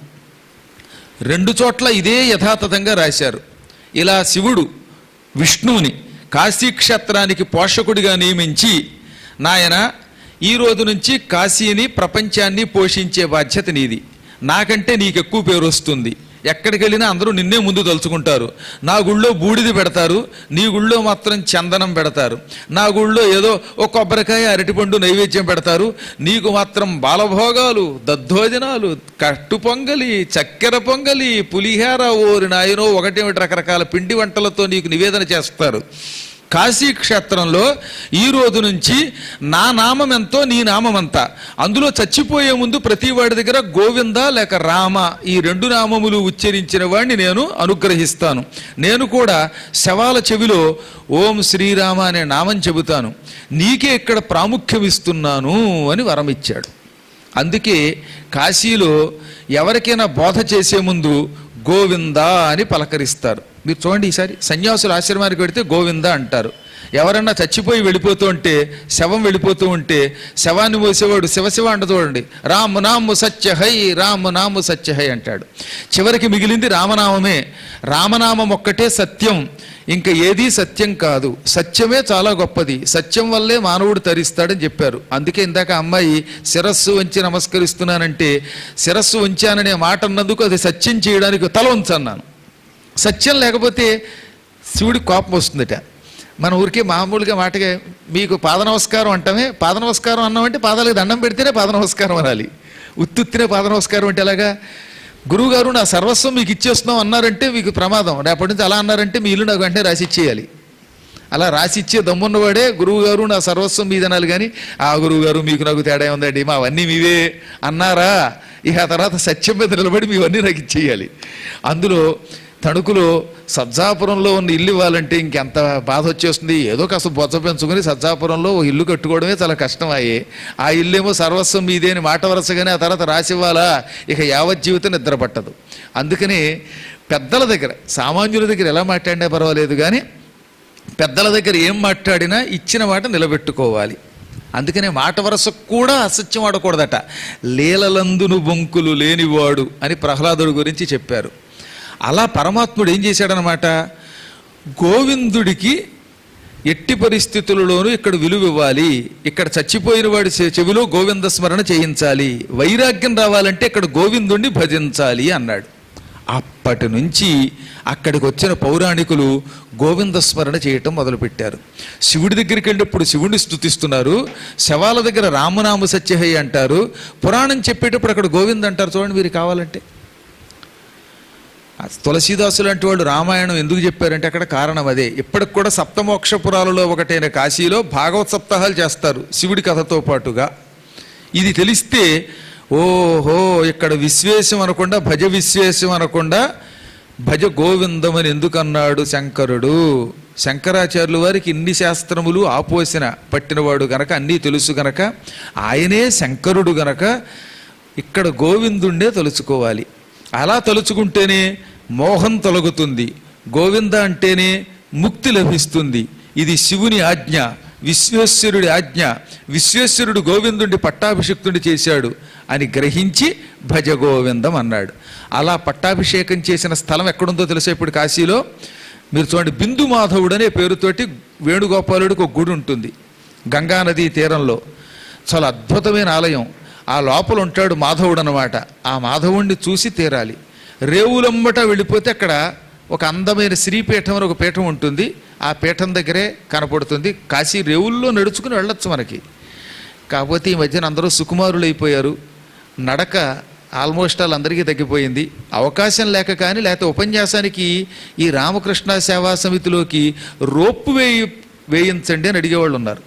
రెండు చోట్ల ఇదే యథాతథంగా రాశారు ఇలా శివుడు విష్ణువుని కాశీక్షేత్రానికి పోషకుడిగా నియమించి నాయన ఈ రోజు నుంచి కాశీని ప్రపంచాన్ని పోషించే బాధ్యత నీది నాకంటే నీకు ఎక్కువ పేరు వస్తుంది ఎక్కడికి వెళ్ళినా అందరూ నిన్నే ముందు తలుచుకుంటారు నా గుళ్ళో బూడిది పెడతారు నీ గుళ్ళో మాత్రం చందనం పెడతారు నా గుళ్ళో ఏదో ఒక కొబ్బరికాయ అరటిపండు నైవేద్యం పెడతారు నీకు మాత్రం బాలభోగాలు దద్దోజనాలు కట్టు పొంగలి చక్కెర పొంగలి పులిహార ఓరి నాయనో ఒకటేమిటి రకరకాల పిండి వంటలతో నీకు నివేదన చేస్తారు కాశీ క్షేత్రంలో ఈ రోజు నుంచి నా నామం ఎంతో నీ నామం అంతా అందులో చచ్చిపోయే ముందు ప్రతి వాడి దగ్గర గోవింద లేక రామ ఈ రెండు నామములు ఉచ్చరించిన వాడిని నేను అనుగ్రహిస్తాను నేను కూడా శవాల చెవిలో ఓం శ్రీరామ అనే నామం చెబుతాను నీకే ఇక్కడ ప్రాముఖ్యం ఇస్తున్నాను అని వరం ఇచ్చాడు అందుకే కాశీలో ఎవరికైనా బోధ చేసే ముందు గోవిందా అని పలకరిస్తారు మీరు చూడండి ఈసారి సన్యాసుల ఆశ్రమానికి వెడితే గోవిందా అంటారు ఎవరన్నా చచ్చిపోయి వెళ్ళిపోతూ ఉంటే శవం వెళ్ళిపోతూ ఉంటే శవాన్ని మోసేవాడు శివశివ అంట చూడండి రాము నాము సత్య హై రాము నాము సత్య హై అంటాడు చివరికి మిగిలింది రామనామమే రామనామం ఒక్కటే సత్యం ఇంకా ఏదీ సత్యం కాదు సత్యమే చాలా గొప్పది సత్యం వల్లే మానవుడు తరిస్తాడని చెప్పారు అందుకే ఇందాక అమ్మాయి శిరస్సు వంచి నమస్కరిస్తున్నానంటే శిరస్సు ఉంచాననే మాట అన్నందుకు అది సత్యం చేయడానికి తల ఉంచన్నాను సత్యం లేకపోతే శివుడి కోపం వస్తుందట మన ఊరికే మామూలుగా మాటగా మీకు పాద నమస్కారం అంటామే పాద నమస్కారం అన్నామంటే పాదాలకు దండం పెడితేనే పాద నమస్కారం అనాలి ఉత్తుత్తినే పాద నమస్కారం అంటే ఎలాగా గురువుగారు నా సర్వస్వం మీకు ఇచ్చేస్తున్నాం అన్నారంటే మీకు ప్రమాదం రేపటి నుంచి అలా అన్నారంటే మీ ఇల్లు నాకు వెంటనే రాసి ఇచ్చేయాలి అలా రాసి ఇచ్చే దమ్మున్నవాడే గురువు గారు నా సర్వస్వం మీద అనాలి కానీ ఆ గురువు గారు మీకు నాకు తేడా ఉందండి మా అవన్నీ మీవే అన్నారా ఇక ఆ తర్వాత సత్యం మీద నిలబడి మీవన్నీ నాకు ఇచ్చేయాలి అందులో తణుకులో సజ్జాపురంలో ఉన్న ఇల్లు ఇవ్వాలంటే ఇంకెంత బాధ వచ్చేస్తుంది ఏదో కాస్త బొత్స పెంచుకొని సజ్జాపురంలో ఓ ఇల్లు కట్టుకోవడమే చాలా కష్టం అయ్యే ఆ ఇల్లేమో సర్వస్వం మీదే అని మాట వరసగానే ఆ తర్వాత రాసివ్వాలా ఇక యావత్ జీవితం నిద్ర పట్టదు అందుకని పెద్దల దగ్గర సామాన్యుల దగ్గర ఎలా మాట్లాడినా పర్వాలేదు కానీ పెద్దల దగ్గర ఏం మాట్లాడినా ఇచ్చిన మాట నిలబెట్టుకోవాలి అందుకనే మాట వరసకు కూడా అసత్యం ఆడకూడదట లీలలందును బొంకులు లేనివాడు అని ప్రహ్లాదుడి గురించి చెప్పారు అలా పరమాత్ముడు ఏం చేశాడనమాట గోవిందుడికి ఎట్టి పరిస్థితులలోనూ ఇక్కడ విలువ ఇవ్వాలి ఇక్కడ చచ్చిపోయిన వాడి చె- చెవిలో గోవింద స్మరణ చేయించాలి వైరాగ్యం రావాలంటే ఇక్కడ గోవిందుణ్ణి భజించాలి అన్నాడు అప్పటి నుంచి అక్కడికి వచ్చిన పౌరాణికులు గోవింద స్మరణ చేయటం మొదలుపెట్టారు శివుడి దగ్గరికి వెళ్ళినప్పుడు శివుడిని స్తుతిస్తున్నారు శవాల దగ్గర రామనామ సత్యహై అంటారు పురాణం చెప్పేటప్పుడు అక్కడ గోవింద్ అంటారు చూడండి మీరు కావాలంటే ఆ తులసీదాసు లాంటి వాళ్ళు రామాయణం ఎందుకు చెప్పారంటే అక్కడ కారణం అదే ఇప్పటికి కూడా సప్తమోక్షపురాలలో ఒకటైన కాశీలో భాగవత సప్తాహాలు చేస్తారు శివుడి కథతో పాటుగా ఇది తెలిస్తే ఓహో ఇక్కడ విశ్వేశం అనకుండా భజ విశ్వేశం అనకుండా భజ గోవిందమని ఎందుకు అన్నాడు శంకరుడు శంకరాచార్యుల వారికి ఇన్ని శాస్త్రములు ఆపోసిన పట్టినవాడు గనక అన్నీ తెలుసు గనక ఆయనే శంకరుడు గనక ఇక్కడ గోవిందుండే తలుచుకోవాలి అలా తలుచుకుంటేనే మోహం తొలగుతుంది గోవింద అంటేనే ముక్తి లభిస్తుంది ఇది శివుని ఆజ్ఞ విశ్వేశ్వరుడి ఆజ్ఞ విశ్వేశ్వరుడు గోవిందుడి పట్టాభిషిక్తుడి చేశాడు అని గ్రహించి భజ గోవిందం అన్నాడు అలా పట్టాభిషేకం చేసిన స్థలం ఎక్కడుందో తెలుసా ఇప్పుడు కాశీలో మీరు చూడండి బిందు మాధవుడు అనే పేరుతోటి వేణుగోపాలుడికి ఒక గుడి ఉంటుంది గంగానదీ తీరంలో చాలా అద్భుతమైన ఆలయం ఆ లోపల ఉంటాడు మాధవుడు అనమాట ఆ మాధవుణ్ణి చూసి తీరాలి రేవులమ్మట వెళ్ళిపోతే అక్కడ ఒక అందమైన శ్రీపీఠం అని ఒక పీఠం ఉంటుంది ఆ పీఠం దగ్గరే కనపడుతుంది కాశీ రేవుల్లో నడుచుకుని వెళ్ళొచ్చు మనకి కాకపోతే ఈ మధ్యన అందరూ సుకుమారులు అయిపోయారు నడక ఆల్మోస్ట్ ఆల్ అందరికీ తగ్గిపోయింది అవకాశం లేక కానీ లేకపోతే ఉపన్యాసానికి ఈ రామకృష్ణ సేవా సమితిలోకి రోప్పు వేయి వేయించండి అని అడిగేవాళ్ళు ఉన్నారు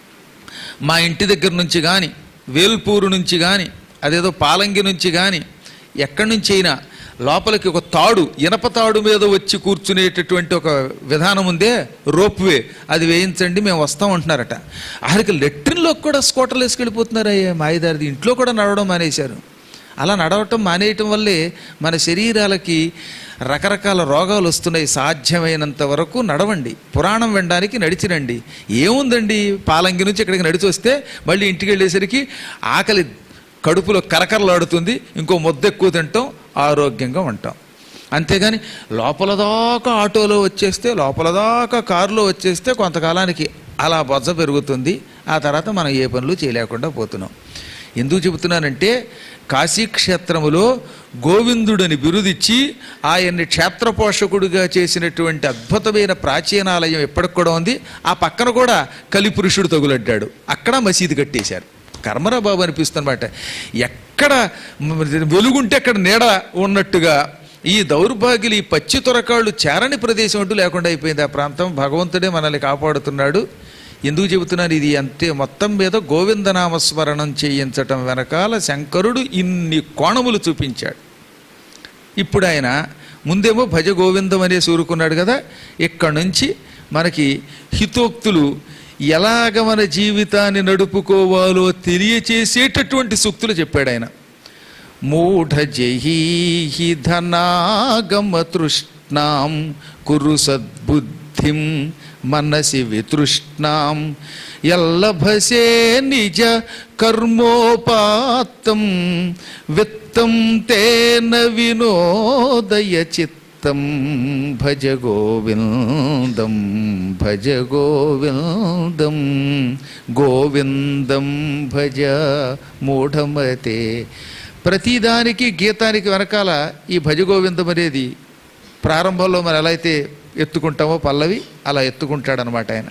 మా ఇంటి దగ్గర నుంచి కానీ వేల్పూరు నుంచి కానీ అదేదో పాలంగి నుంచి కానీ ఎక్కడి నుంచి అయినా లోపలికి ఒక తాడు ఇనప తాడు మీద వచ్చి కూర్చునేటటువంటి ఒక విధానం ఉందే రోప్వే అది వేయించండి మేము వస్తాం అంటున్నారట ఆఖరికి లెట్రిన్లోకి కూడా స్కూటర్లు వేసుకెళ్ళిపోతున్నారయ్యా మాయదారిది ఇంట్లో కూడా నడవడం మానేశారు అలా నడవటం మానేయటం వల్లే మన శరీరాలకి రకరకాల రోగాలు వస్తున్నాయి సాధ్యమైనంత వరకు నడవండి పురాణం వినడానికి నడిచిరండి ఏముందండి పాలంగి నుంచి ఇక్కడికి నడిచి వస్తే మళ్ళీ ఇంటికి వెళ్ళేసరికి ఆకలి కడుపులో కరకరలాడుతుంది ఇంకో ముద్ద ఎక్కువ తింటాం ఆరోగ్యంగా ఉంటాం అంతేగాని లోపల దాకా ఆటోలో వచ్చేస్తే లోపల దాకా కారులో వచ్చేస్తే కొంతకాలానికి అలా బొజ్జ పెరుగుతుంది ఆ తర్వాత మనం ఏ పనులు చేయలేకుండా పోతున్నాం ఎందుకు చెబుతున్నానంటే కాశీక్షేత్రములో గోవిందుడని బిరుదిచ్చి ఆయన్ని క్షేత్రపోషకుడిగా చేసినటువంటి అద్భుతమైన ప్రాచీనాలయం ఎప్పటికి కూడా ఉంది ఆ పక్కన కూడా కలిపురుషుడు తగులడ్డాడు అక్కడ మసీదు కట్టేశారు కర్మరా బాబు అనిపిస్తుందన్నమాట ఎక్కడ వెలుగుంటే అక్కడ నీడ ఉన్నట్టుగా ఈ దౌర్భాగ్యులు ఈ పచ్చి తొరకాళ్ళు చేరని ప్రదేశం అంటూ లేకుండా అయిపోయింది ఆ ప్రాంతం భగవంతుడే మనల్ని కాపాడుతున్నాడు ఎందుకు చెబుతున్నాను ఇది అంతే మొత్తం మీద గోవిందనామస్మరణం చేయించటం వెనకాల శంకరుడు ఇన్ని కోణములు చూపించాడు ఇప్పుడు ఆయన ముందేమో భజ గోవిందం అనే సూరుకున్నాడు కదా ఇక్కడ నుంచి మనకి హితోక్తులు ఎలాగ మన జీవితాన్ని నడుపుకోవాలో తెలియచేసేటటువంటి సూక్తులు చెప్పాడు ఆయన మూఢ జహీహి ధనాగమ తృష్ణాం కురు సద్బుద్ధిం మనసి వితృష్ణాం ఎల్లభసే నిజ కర్మోపాత్తం విత్తం తేన వినోదయ చిత్తం భజ గోవిందం భజ గోవిందం గోవిందం భజ మూఢమతే ప్రతిదానికి గీతానికి వెనకాల ఈ భజ గోవిందం అనేది ప్రారంభంలో మనం ఎలా అయితే ఎత్తుకుంటామో పల్లవి అలా ఎత్తుకుంటాడనమాట ఆయన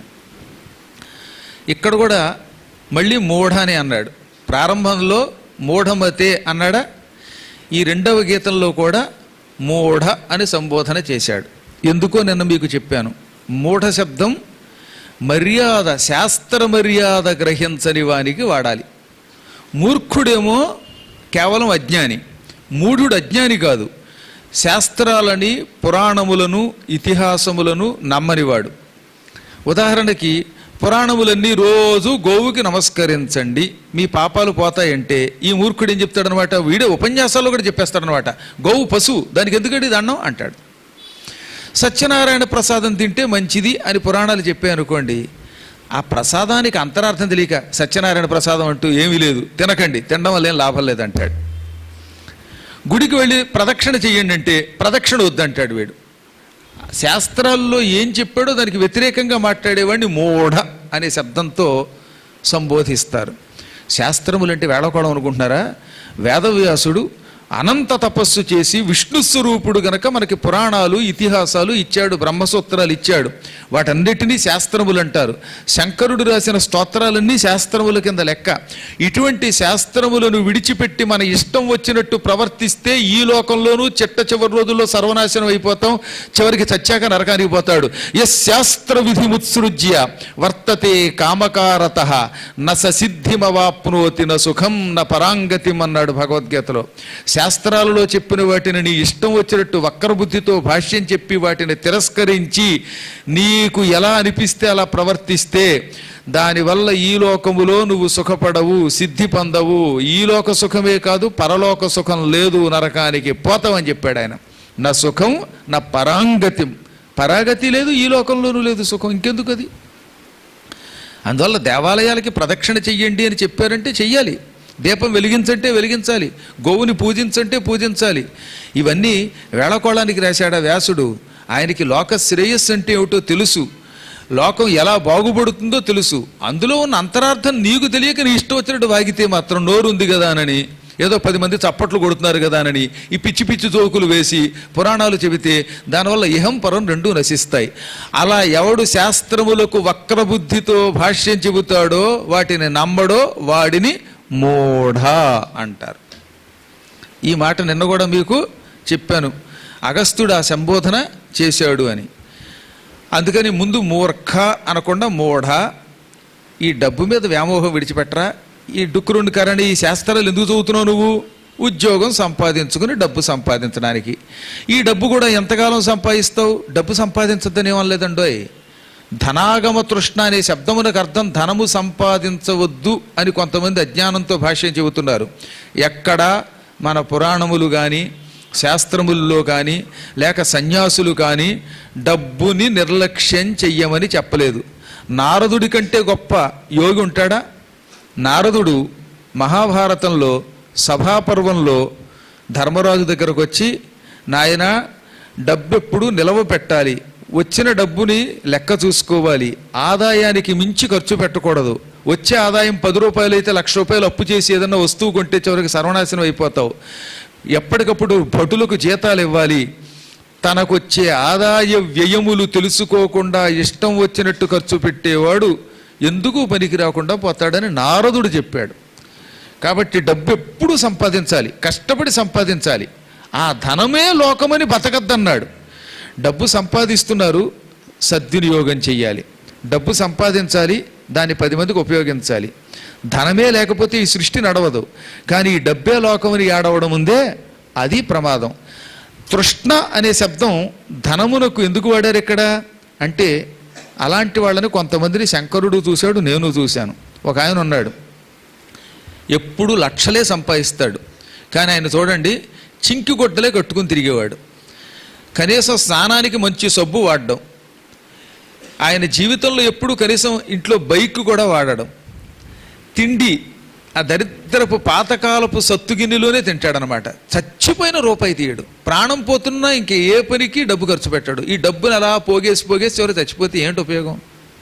ఇక్కడ కూడా మళ్ళీ మూఢ అని అన్నాడు ప్రారంభంలో మూఢమతే అన్నాడా ఈ రెండవ గీతంలో కూడా మూఢ అని సంబోధన చేశాడు ఎందుకో నిన్న మీకు చెప్పాను మూఢ శబ్దం మర్యాద శాస్త్ర మర్యాద గ్రహించని వానికి వాడాలి మూర్ఖుడేమో కేవలం అజ్ఞాని మూఢుడు అజ్ఞాని కాదు శాస్త్రాలని పురాణములను ఇతిహాసములను నమ్మనివాడు ఉదాహరణకి పురాణములన్నీ రోజు గోవుకి నమస్కరించండి మీ పాపాలు పోతాయంటే ఈ మూర్ఖుడు ఏం చెప్తాడనమాట వీడే ఉపన్యాసాల్లో కూడా చెప్పేస్తాడనమాట గోవు పశువు దానికి ఎందుకండి దండం అంటాడు సత్యనారాయణ ప్రసాదం తింటే మంచిది అని పురాణాలు చెప్పాయి అనుకోండి ఆ ప్రసాదానికి అంతరార్థం తెలియక సత్యనారాయణ ప్రసాదం అంటూ ఏమీ లేదు తినకండి తినడం వల్ల ఏం లాభం లేదంటాడు గుడికి వెళ్ళి ప్రదక్షిణ చెయ్యండి అంటే ప్రదక్షిణ వద్దంటాడు వీడు శాస్త్రాల్లో ఏం చెప్పాడో దానికి వ్యతిరేకంగా మాట్లాడేవాడిని మూఢ అనే శబ్దంతో సంబోధిస్తారు శాస్త్రములంటే వేళకోవడం అనుకుంటున్నారా వేదవ్యాసుడు అనంత తపస్సు చేసి విష్ణు స్వరూపుడు గనక మనకి పురాణాలు ఇతిహాసాలు ఇచ్చాడు బ్రహ్మసూత్రాలు ఇచ్చాడు వాటన్నిటినీ శాస్త్రములు అంటారు శంకరుడు రాసిన స్తోత్రాలన్నీ శాస్త్రముల కింద లెక్క ఇటువంటి శాస్త్రములను విడిచిపెట్టి మన ఇష్టం వచ్చినట్టు ప్రవర్తిస్తే ఈ లోకంలోనూ చిట్ట చివరి రోజుల్లో సర్వనాశనం అయిపోతాం చివరికి చచ్చాక నరకానికి పోతాడు ఎస్ శాస్త్ర విధిముత్సృజ్య వర్తతే కామకారత న ససిద్ధిమవాప్నోతి న సుఖం న పరాంగతిం అన్నాడు భగవద్గీతలో శాస్త్రాలలో చెప్పిన వాటిని నీ ఇష్టం వచ్చినట్టు వక్రబుద్ధితో భాష్యం చెప్పి వాటిని తిరస్కరించి నీకు ఎలా అనిపిస్తే అలా ప్రవర్తిస్తే దానివల్ల ఈ లోకములో నువ్వు సుఖపడవు సిద్ధి పొందవు ఈ లోక సుఖమే కాదు పరలోక సుఖం లేదు నరకానికి పోతావని చెప్పాడు ఆయన నా సుఖం నా పరాంగతి పరాగతి లేదు ఈ లోకంలోనూ లేదు సుఖం ఇంకెందుకు అది అందువల్ల దేవాలయాలకి ప్రదక్షిణ చెయ్యండి అని చెప్పారంటే చెయ్యాలి దీపం వెలిగించంటే వెలిగించాలి గోవుని పూజించంటే పూజించాలి ఇవన్నీ వేళకోళానికి రాశాడు ఆ వ్యాసుడు ఆయనకి లోక శ్రేయస్సు అంటే ఏమిటో తెలుసు లోకం ఎలా బాగుపడుతుందో తెలుసు అందులో ఉన్న అంతరార్థం నీకు తెలియక నీ ఇష్టం వచ్చినట్టు వాగితే మాత్రం నోరు ఉంది కదా అని ఏదో పది మంది చప్పట్లు కొడుతున్నారు కదా అని ఈ పిచ్చి పిచ్చి జోకులు వేసి పురాణాలు చెబితే దానివల్ల ఇహం పరం రెండూ నశిస్తాయి అలా ఎవడు శాస్త్రములకు వక్రబుద్ధితో భాష్యం చెబుతాడో వాటిని నమ్మడో వాడిని మూఢ అంటారు ఈ మాట నిన్న కూడా మీకు చెప్పాను అగస్త్యుడు ఆ సంబోధన చేశాడు అని అందుకని ముందు మూర్ఖ అనకుండా మూఢ ఈ డబ్బు మీద వ్యామోహం విడిచిపెట్టరా ఈ డుక్కురుండు కరణి ఈ శాస్త్రాలు ఎందుకు చదువుతున్నావు నువ్వు ఉద్యోగం సంపాదించుకుని డబ్బు సంపాదించడానికి ఈ డబ్బు కూడా ఎంతకాలం సంపాదిస్తావు డబ్బు సంపాదించద్దని ఏమనలేదండోయ్ ధనాగమ తృష్ణ అనే శబ్దమునకు అర్థం ధనము సంపాదించవద్దు అని కొంతమంది అజ్ఞానంతో భాష్యం చెబుతున్నారు ఎక్కడ మన పురాణములు కానీ శాస్త్రముల్లో కానీ లేక సన్యాసులు కానీ డబ్బుని నిర్లక్ష్యం చెయ్యమని చెప్పలేదు నారదుడి కంటే గొప్ప యోగి ఉంటాడా నారదుడు మహాభారతంలో సభాపర్వంలో ధర్మరాజు దగ్గరకు వచ్చి నాయన డబ్బు ఎప్పుడు నిలవ పెట్టాలి వచ్చిన డబ్బుని లెక్క చూసుకోవాలి ఆదాయానికి మించి ఖర్చు పెట్టకూడదు వచ్చే ఆదాయం పది రూపాయలు అయితే లక్ష రూపాయలు అప్పు చేసి ఏదన్నా వస్తువు కొంటే చివరికి సర్వనాశనం అయిపోతావు ఎప్పటికప్పుడు భటులకు జీతాలు ఇవ్వాలి తనకొచ్చే ఆదాయ వ్యయములు తెలుసుకోకుండా ఇష్టం వచ్చినట్టు ఖర్చు పెట్టేవాడు ఎందుకు పనికి రాకుండా పోతాడని నారదుడు చెప్పాడు కాబట్టి డబ్బు ఎప్పుడు సంపాదించాలి కష్టపడి సంపాదించాలి ఆ ధనమే లోకమని బతకద్దన్నాడు డబ్బు సంపాదిస్తున్నారు సద్వినియోగం చెయ్యాలి డబ్బు సంపాదించాలి దాన్ని పది మందికి ఉపయోగించాలి ధనమే లేకపోతే ఈ సృష్టి నడవదు కానీ ఈ డబ్బే లోకమని ఆడవడం ఉందే అది ప్రమాదం తృష్ణ అనే శబ్దం ధనమునకు ఎందుకు వాడారు ఇక్కడ అంటే అలాంటి వాళ్ళని కొంతమందిని శంకరుడు చూశాడు నేను చూశాను ఒక ఆయన ఉన్నాడు ఎప్పుడు లక్షలే సంపాదిస్తాడు కానీ ఆయన చూడండి చింకి గొడ్డలే కట్టుకుని తిరిగేవాడు కనీసం స్నానానికి మంచి సబ్బు వాడడం ఆయన జీవితంలో ఎప్పుడు కనీసం ఇంట్లో బైక్ కూడా వాడడం తిండి ఆ దరిద్రపు పాతకాలపు సత్తు గిన్నెలోనే తింటాడనమాట చచ్చిపోయిన రూపాయి తీయడు ప్రాణం పోతున్నా ఇంక ఏ పనికి డబ్బు ఖర్చు పెట్టాడు ఈ డబ్బుని అలా పోగేసి పోగేసి చివరి చచ్చిపోతే ఏంటి ఉపయోగం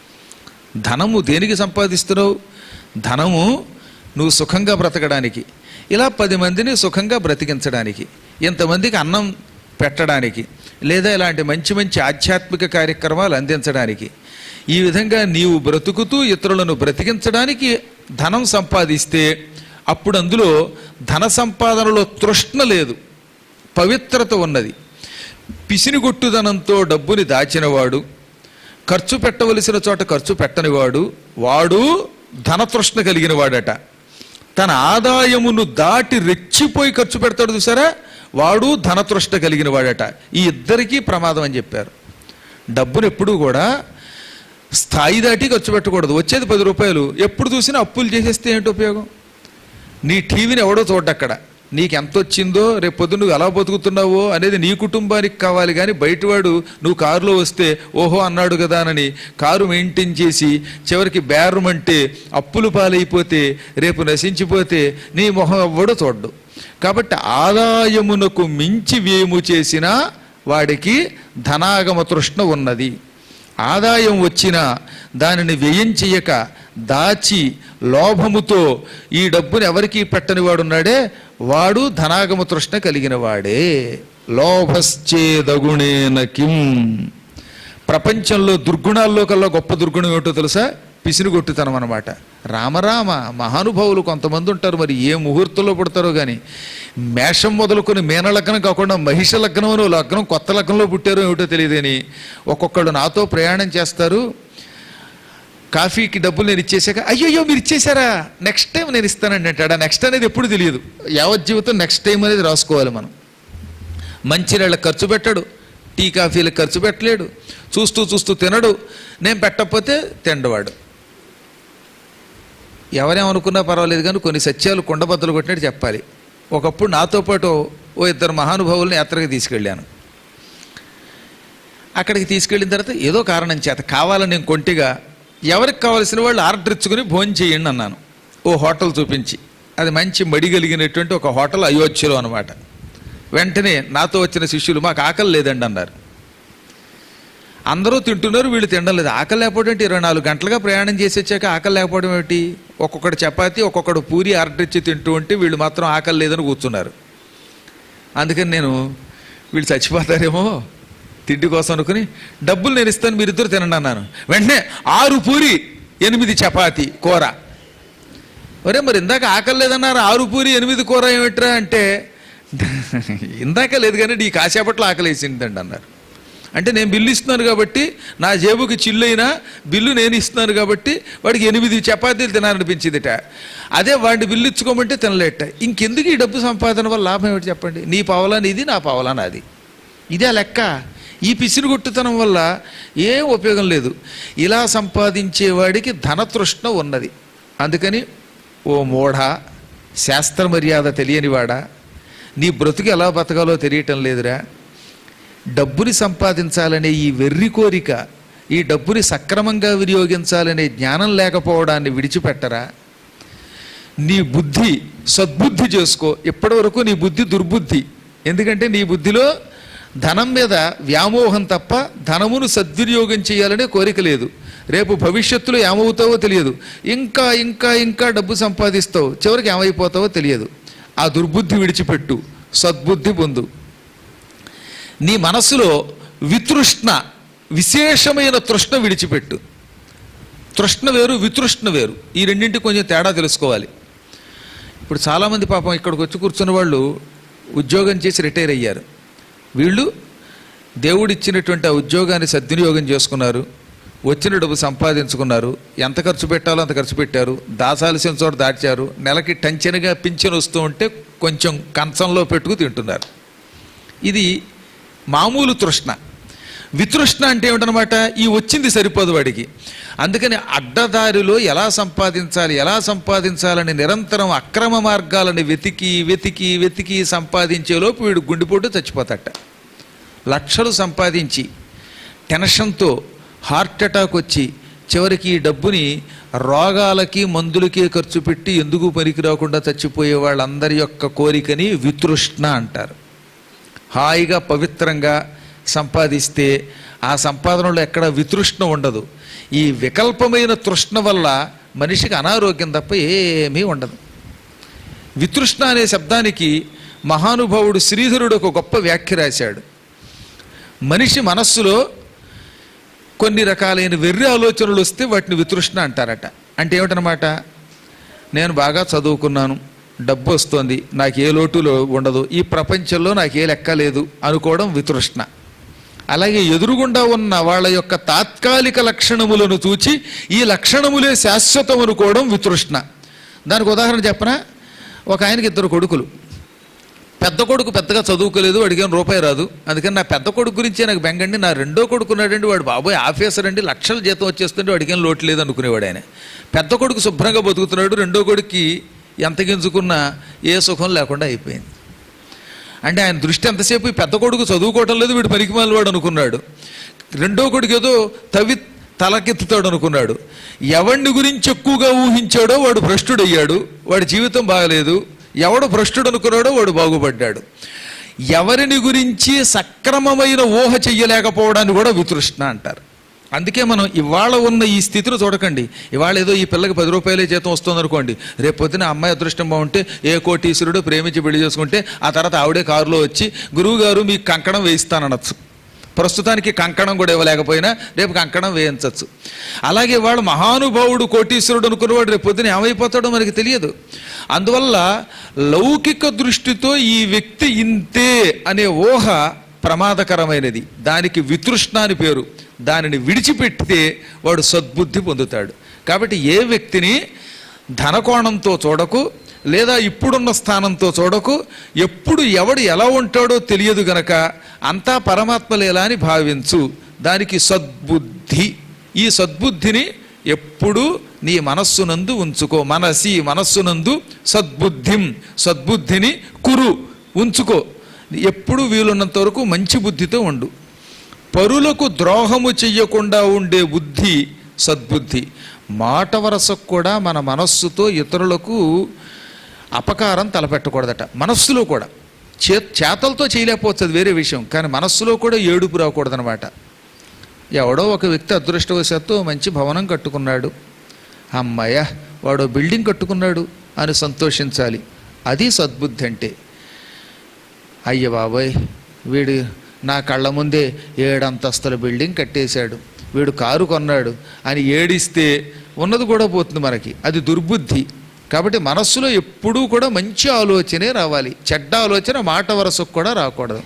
ధనము దేనికి సంపాదిస్తున్నావు ధనము నువ్వు సుఖంగా బ్రతకడానికి ఇలా పది మందిని సుఖంగా బ్రతికించడానికి ఇంతమందికి అన్నం పెట్టడానికి లేదా ఇలాంటి మంచి మంచి ఆధ్యాత్మిక కార్యక్రమాలు అందించడానికి ఈ విధంగా నీవు బ్రతుకుతూ ఇతరులను బ్రతికించడానికి ధనం సంపాదిస్తే అప్పుడు అందులో ధన సంపాదనలో తృష్ణ లేదు పవిత్రత ఉన్నది పిసినిగొట్టుదనంతో డబ్బుని దాచినవాడు ఖర్చు పెట్టవలసిన చోట ఖర్చు పెట్టనివాడు వాడు ధనతృష్ణ కలిగిన వాడట తన ఆదాయమును దాటి రెచ్చిపోయి ఖర్చు పెడతాడు చూసారా వాడు ధనతృష్ణ కలిగిన వాడట ఈ ఇద్దరికీ ప్రమాదం అని చెప్పారు డబ్బును ఎప్పుడూ కూడా స్థాయి దాటి ఖర్చు పెట్టకూడదు వచ్చేది పది రూపాయలు ఎప్పుడు చూసినా అప్పులు చేసేస్తే ఏంటి ఉపయోగం నీ టీవీని ఎవడో చూడక్కడ నీకు ఎంత వచ్చిందో రేపు పొద్దున్న నువ్వు ఎలా బతుకుతున్నావో అనేది నీ కుటుంబానికి కావాలి కానీ బయటవాడు నువ్వు కారులో వస్తే ఓహో అన్నాడు కదా అని కారు మెయింటైన్ చేసి చివరికి బేరం అంటే అప్పులు పాలైపోతే రేపు నశించిపోతే నీ మొహం ఎవ్వడో చూడ్డు కాబట్టి ఆదాయమునకు మించి వ్యయము చేసినా వాడికి ధనాగమ తృష్ణ ఉన్నది ఆదాయం వచ్చినా దానిని వ్యయం చెయ్యక దాచి లోభముతో ఈ డబ్బుని ఎవరికి పెట్టని వాడున్నాడే వాడు ధనాగమ తృష్ణ కలిగిన వాడే లోభశ్చేదగుణేన కిం ప్రపంచంలో దుర్గుణాల్లో కల్లా గొప్ప దుర్గుణం ఏమిటో తెలుసా పిసినిగొట్టుతనం అనమాట రామరామ మహానుభావులు కొంతమంది ఉంటారు మరి ఏ ముహూర్తంలో పుడతారో కానీ మేషం మొదలుకొని మీన లగ్నం కాకుండా మహిష లగ్నం అని ఓ లగ్నం కొత్త లగ్నంలో పుట్టారో ఏమిటో తెలియదని ఒక్కొక్కడు నాతో ప్రయాణం చేస్తారు కాఫీకి డబ్బులు నేను ఇచ్చేసాక అయ్యయ్యో మీరు ఇచ్చేసారా నెక్స్ట్ టైం నేను ఇస్తానండి అంటాడు ఆ నెక్స్ట్ అనేది ఎప్పుడు తెలియదు యావత్ జీవితం నెక్స్ట్ టైం అనేది రాసుకోవాలి మనం మంచినీళ్ళకి ఖర్చు పెట్టడు టీ కాఫీలకు ఖర్చు పెట్టలేడు చూస్తూ చూస్తూ తినడు నేను పెట్టకపోతే తిండవాడు ఎవరేమనుకున్నా పర్వాలేదు కానీ కొన్ని సత్యాలు కుండబద్దలు కొట్టినట్టు చెప్పాలి ఒకప్పుడు నాతో పాటు ఓ ఇద్దరు మహానుభావుల్ని యాత్రకు తీసుకెళ్ళాను అక్కడికి తీసుకెళ్ళిన తర్వాత ఏదో కారణం చేత కావాలని నేను కొంటిగా ఎవరికి కావాల్సిన వాళ్ళు ఆర్డర్ ఇచ్చుకుని భోజనం చేయండి అన్నాను ఓ హోటల్ చూపించి అది మంచి మడి కలిగినటువంటి ఒక హోటల్ అయోధ్యలో అనమాట వెంటనే నాతో వచ్చిన శిష్యులు మాకు ఆకలి లేదండి అన్నారు అందరూ తింటున్నారు వీళ్ళు తినడం లేదు ఆకలి లేకపోవడం ఏంటి ఇరవై నాలుగు గంటలుగా ప్రయాణం చేసి వచ్చాక ఆకలి లేకపోవడం ఏమిటి ఒక్కొక్కడు చపాతి ఒక్కొక్కడు పూరి ఆర్డర్ ఇచ్చి తింటూ ఉంటే వీళ్ళు మాత్రం ఆకలి లేదని కూర్చున్నారు అందుకని నేను వీళ్ళు చచ్చిపోతారేమో తిండి కోసం అనుకుని డబ్బులు నేను ఇస్తాను మీరిద్దరు తినండి అన్నాను వెంటనే ఆరు పూరి ఎనిమిది చపాతి కూర ఒరే మరి ఇందాక ఆకలి లేదన్నారు ఆరు పూరి ఎనిమిది కూర ఏమిట్రా అంటే ఇందాక లేదు కానీ ఈ కాసేపట్లో ఆకలి వేసిందండి అన్నారు అంటే నేను బిల్లు ఇస్తున్నాను కాబట్టి నా జేబుకి చిల్లైనా బిల్లు నేను ఇస్తున్నాను కాబట్టి వాడికి ఎనిమిది చపాతీలు తినాలనిపించిందిట అదే వాడిని బిల్లు ఇచ్చుకోమంటే తినలేట ఇంకెందుకు ఈ డబ్బు సంపాదన వల్ల లాభం ఏమిటి చెప్పండి నీ పావలా నీది నా పావలా నాది ఇదే లెక్క ఈ పిసిరుగొట్టుతనం వల్ల ఏం ఉపయోగం లేదు ఇలా సంపాదించేవాడికి ధనతృష్ణ ఉన్నది అందుకని ఓ మూఢ శాస్త్ర మర్యాద తెలియనివాడా నీ బ్రతుకు ఎలా బతకాలో తెలియటం లేదురా డబ్బుని సంపాదించాలనే ఈ వెర్రి కోరిక ఈ డబ్బుని సక్రమంగా వినియోగించాలనే జ్ఞానం లేకపోవడాన్ని విడిచిపెట్టరా నీ బుద్ధి సద్బుద్ధి చేసుకో ఇప్పటివరకు నీ బుద్ధి దుర్బుద్ధి ఎందుకంటే నీ బుద్ధిలో ధనం మీద వ్యామోహం తప్ప ధనమును సద్వినియోగం చేయాలనే కోరిక లేదు రేపు భవిష్యత్తులో ఏమవుతావో తెలియదు ఇంకా ఇంకా ఇంకా డబ్బు సంపాదిస్తావు చివరికి ఏమైపోతావో తెలియదు ఆ దుర్బుద్ధి విడిచిపెట్టు సద్బుద్ధి పొందు నీ మనసులో వితృష్ణ విశేషమైన తృష్ణ విడిచిపెట్టు తృష్ణ వేరు వితృష్ణ వేరు ఈ రెండింటి కొంచెం తేడా తెలుసుకోవాలి ఇప్పుడు చాలామంది పాపం ఇక్కడికి వచ్చి కూర్చున్న వాళ్ళు ఉద్యోగం చేసి రిటైర్ అయ్యారు వీళ్ళు దేవుడిచ్చినటువంటి ఆ ఉద్యోగాన్ని సద్వినియోగం చేసుకున్నారు వచ్చిన డబ్బు సంపాదించుకున్నారు ఎంత ఖర్చు పెట్టాలో అంత ఖర్చు పెట్టారు దాచాల్సిన చోట దాచారు నెలకి టంచెనగా పింఛన్ వస్తూ ఉంటే కొంచెం కంచంలో పెట్టుకు తింటున్నారు ఇది మామూలు తృష్ణ వితృష్ణ అంటే ఏమిటనమాట ఈ వచ్చింది సరిపోదు వాడికి అందుకని అడ్డదారిలో ఎలా సంపాదించాలి ఎలా సంపాదించాలని నిరంతరం అక్రమ మార్గాలని వెతికి వెతికి వెతికి సంపాదించేలోపు వీడు గుండెపోటు చచ్చిపోతాట లక్షలు సంపాదించి టెన్షన్తో హార్ట్ అటాక్ వచ్చి చివరికి ఈ డబ్బుని రోగాలకి మందులకి ఖర్చు పెట్టి ఎందుకు పనికి రాకుండా చచ్చిపోయే వాళ్ళందరి యొక్క కోరికని వితృష్ణ అంటారు హాయిగా పవిత్రంగా సంపాదిస్తే ఆ సంపాదనలో ఎక్కడ వితృష్ణ ఉండదు ఈ వికల్పమైన తృష్ణ వల్ల మనిషికి అనారోగ్యం తప్ప ఏమీ ఉండదు వితృష్ణ అనే శబ్దానికి మహానుభావుడు శ్రీధరుడు ఒక గొప్ప వ్యాఖ్య రాశాడు మనిషి మనస్సులో కొన్ని రకాలైన వెర్రి ఆలోచనలు వస్తే వాటిని వితృష్ణ అంటారట అంటే ఏమిటనమాట నేను బాగా చదువుకున్నాను డబ్బు వస్తుంది నాకు ఏ లోటులో ఉండదు ఈ ప్రపంచంలో నాకు ఏ లెక్క లేదు అనుకోవడం వితృష్ణ అలాగే ఎదురుగుండా ఉన్న వాళ్ళ యొక్క తాత్కాలిక లక్షణములను చూచి ఈ లక్షణములే శాశ్వతం అనుకోవడం వితృష్ణ దానికి ఉదాహరణ చెప్పనా ఒక ఆయనకి ఇద్దరు కొడుకులు పెద్ద కొడుకు పెద్దగా చదువుకోలేదు అడిగాను రూపాయి రాదు అందుకని నా పెద్ద కొడుకు గురించే నాకు బెంగండి నా రెండో కొడుకు ఉన్నాడండి వాడు బాబోయ్ ఆఫీసర్ అండి లక్షల జీతం వచ్చేస్తుంటే వాడికేం లోటు లేదు అనుకునేవాడు ఆయన పెద్ద కొడుకు శుభ్రంగా బతుకుతున్నాడు రెండో కొడుక్కి ఎంత గింజుకున్నా ఏ సుఖం లేకుండా అయిపోయింది అంటే ఆయన దృష్టి ఎంతసేపు ఈ పెద్ద కొడుకు చదువుకోవటం లేదు వీడు పనికిమాలి వాడు అనుకున్నాడు రెండో కొడుకు ఏదో తవి తలకెత్తుతాడు అనుకున్నాడు ఎవడిని గురించి ఎక్కువగా ఊహించాడో వాడు భ్రష్టుడయ్యాడు వాడి జీవితం బాగలేదు ఎవడు భ్రష్టుడు అనుకున్నాడో వాడు బాగుపడ్డాడు ఎవరిని గురించి సక్రమమైన ఊహ చెయ్యలేకపోవడాన్ని కూడా వితృష్ణ అంటారు అందుకే మనం ఇవాళ ఉన్న ఈ స్థితిలో చూడకండి ఇవాళ ఏదో ఈ పిల్లకి పది రూపాయలే జీతం వస్తుంది అనుకోండి రేపు పొద్దున అమ్మాయి అదృష్టం బాగుంటే ఏ కోటీశ్వరుడు ప్రేమించి పెళ్లి చేసుకుంటే ఆ తర్వాత ఆవిడే కారులో వచ్చి గురువు గారు మీకు కంకణం వేయిస్తాననొచ్చు ప్రస్తుతానికి కంకణం కూడా ఇవ్వలేకపోయినా రేపు కంకణం వేయించవచ్చు అలాగే వాడు మహానుభావుడు కోటీశ్వరుడు అనుకున్నవాడు రేపు పొద్దున ఏమైపోతాడో మనకి తెలియదు అందువల్ల లౌకిక దృష్టితో ఈ వ్యక్తి ఇంతే అనే ఊహ ప్రమాదకరమైనది దానికి వితృష్ణ అని పేరు దానిని విడిచిపెట్టితే వాడు సద్బుద్ధి పొందుతాడు కాబట్టి ఏ వ్యక్తిని ధనకోణంతో చూడకు లేదా ఇప్పుడున్న స్థానంతో చూడకు ఎప్పుడు ఎవడు ఎలా ఉంటాడో తెలియదు గనక అంతా పరమాత్మలేలా అని భావించు దానికి సద్బుద్ధి ఈ సద్బుద్ధిని ఎప్పుడు నీ మనస్సునందు ఉంచుకో మనసి మనస్సునందు సద్బుద్ధిం సద్బుద్ధిని కురు ఉంచుకో ఎప్పుడు వీలున్నంత వరకు మంచి బుద్ధితో ఉండు పరులకు ద్రోహము చెయ్యకుండా ఉండే బుద్ధి సద్బుద్ధి మాట వరసకు కూడా మన మనస్సుతో ఇతరులకు అపకారం తలపెట్టకూడదట మనస్సులో కూడా చే చేతలతో చేయలేకపోవచ్చు అది వేరే విషయం కానీ మనస్సులో కూడా ఏడుపు రాకూడదనమాట ఎవడో ఒక వ్యక్తి అదృష్టవశాత్తు మంచి భవనం కట్టుకున్నాడు అమ్మయ్య వాడు బిల్డింగ్ కట్టుకున్నాడు అని సంతోషించాలి అది సద్బుద్ధి అంటే అయ్య బాబోయ్ వీడు నా కళ్ళ ముందే ఏడంతస్తుల బిల్డింగ్ కట్టేశాడు వీడు కారు కొన్నాడు అని ఏడిస్తే ఉన్నది కూడా పోతుంది మనకి అది దుర్బుద్ధి కాబట్టి మనస్సులో ఎప్పుడూ కూడా మంచి ఆలోచనే రావాలి చెడ్డ ఆలోచన మాట వరసకు కూడా రాకూడదు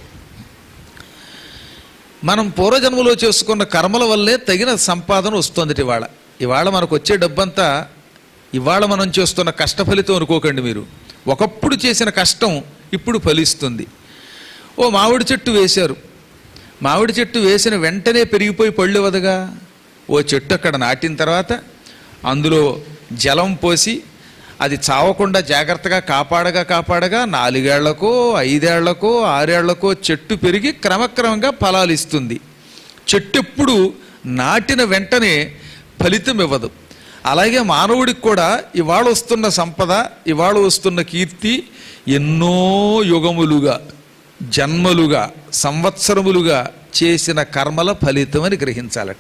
మనం పూర్వజన్మలో చేసుకున్న కర్మల వల్లే తగిన సంపాదన వస్తుంది ఇవాళ ఇవాళ మనకు వచ్చే డబ్బంతా ఇవాళ మనం చేస్తున్న కష్ట ఫలితం అనుకోకండి మీరు ఒకప్పుడు చేసిన కష్టం ఇప్పుడు ఫలిస్తుంది ఓ మామిడి చెట్టు వేశారు మామిడి చెట్టు వేసిన వెంటనే పెరిగిపోయి పళ్ళు వదగా ఓ చెట్టు అక్కడ నాటిన తర్వాత అందులో జలం పోసి అది చావకుండా జాగ్రత్తగా కాపాడగా కాపాడగా నాలుగేళ్లకో ఐదేళ్లకో ఆరేళ్లకో చెట్టు పెరిగి క్రమక్రమంగా ఫలాలు ఇస్తుంది చెట్టు ఎప్పుడు నాటిన వెంటనే ఫలితం ఇవ్వదు అలాగే మానవుడికి కూడా ఇవాళ వస్తున్న సంపద ఇవాళ వస్తున్న కీర్తి ఎన్నో యుగములుగా జన్మలుగా సంవత్సరములుగా చేసిన కర్మల ఫలితం అని గ్రహించాలట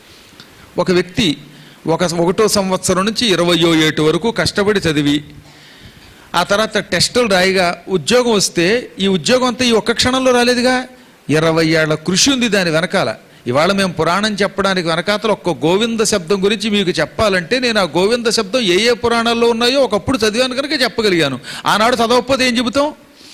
ఒక వ్యక్తి ఒక ఒకటో సంవత్సరం నుంచి ఇరవయో ఏటు వరకు కష్టపడి చదివి ఆ తర్వాత టెస్టులు రాయిగా ఉద్యోగం వస్తే ఈ ఉద్యోగం అంతా ఈ ఒక్క క్షణంలో రాలేదుగా ఇరవై ఏళ్ల కృషి ఉంది దాని వెనకాల ఇవాళ మేము పురాణం చెప్పడానికి వెనకాతల ఒక్క గోవింద శబ్దం గురించి మీకు చెప్పాలంటే నేను ఆ గోవింద శబ్దం ఏ ఏ పురాణాల్లో ఉన్నాయో ఒకప్పుడు చదివాను కనుక చెప్పగలిగాను ఆనాడు చదవకపోతే ఏం చెబుతాం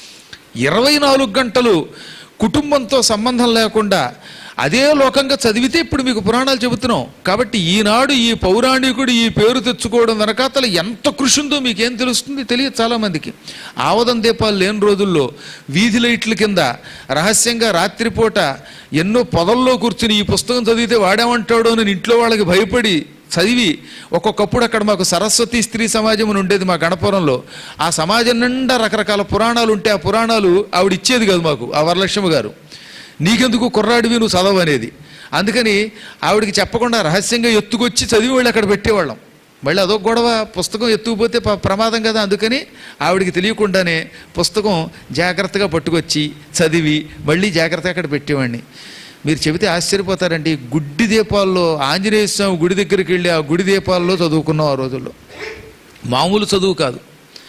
ఇరవై నాలుగు గంటలు కుటుంబంతో సంబంధం లేకుండా అదే లోకంగా చదివితే ఇప్పుడు మీకు పురాణాలు చెబుతున్నాం కాబట్టి ఈనాడు ఈ పౌరాణికుడు ఈ పేరు తెచ్చుకోవడం వెనకాతల ఎంత కృషి ఉందో మీకేం తెలుస్తుంది తెలియదు చాలామందికి ఆవదం దీపాలు లేని రోజుల్లో వీధి లైట్ల కింద రహస్యంగా రాత్రిపూట ఎన్నో పొదల్లో కూర్చుని ఈ పుస్తకం చదివితే వాడేమంటాడో అని ఇంట్లో వాళ్ళకి భయపడి చదివి ఒక్కొక్కప్పుడు అక్కడ మాకు సరస్వతి స్త్రీ సమాజం అని ఉండేది మా గణపురంలో ఆ సమాజం నిండా రకరకాల పురాణాలు ఉంటే ఆ పురాణాలు ఆవిడ ఇచ్చేది కాదు మాకు ఆ వరలక్ష్మి గారు నీకెందుకు కుర్రాడివి నువ్వు చదవు అనేది అందుకని ఆవిడకి చెప్పకుండా రహస్యంగా ఎత్తుకొచ్చి చదివి వాళ్ళు అక్కడ పెట్టేవాళ్ళం మళ్ళీ అదొక గొడవ పుస్తకం ఎత్తుకుపోతే ప- ప్రమాదం కదా అందుకని ఆవిడకి తెలియకుండానే పుస్తకం జాగ్రత్తగా పట్టుకొచ్చి చదివి మళ్ళీ జాగ్రత్తగా అక్కడ పెట్టేవాడిని మీరు చెబితే ఆశ్చర్యపోతారండి గుడ్డి దీపాల్లో ఆంజనేయ స్వామి గుడి దగ్గరికి వెళ్ళి ఆ గుడి దీపాల్లో చదువుకున్నాం ఆ రోజుల్లో మామూలు చదువు కాదు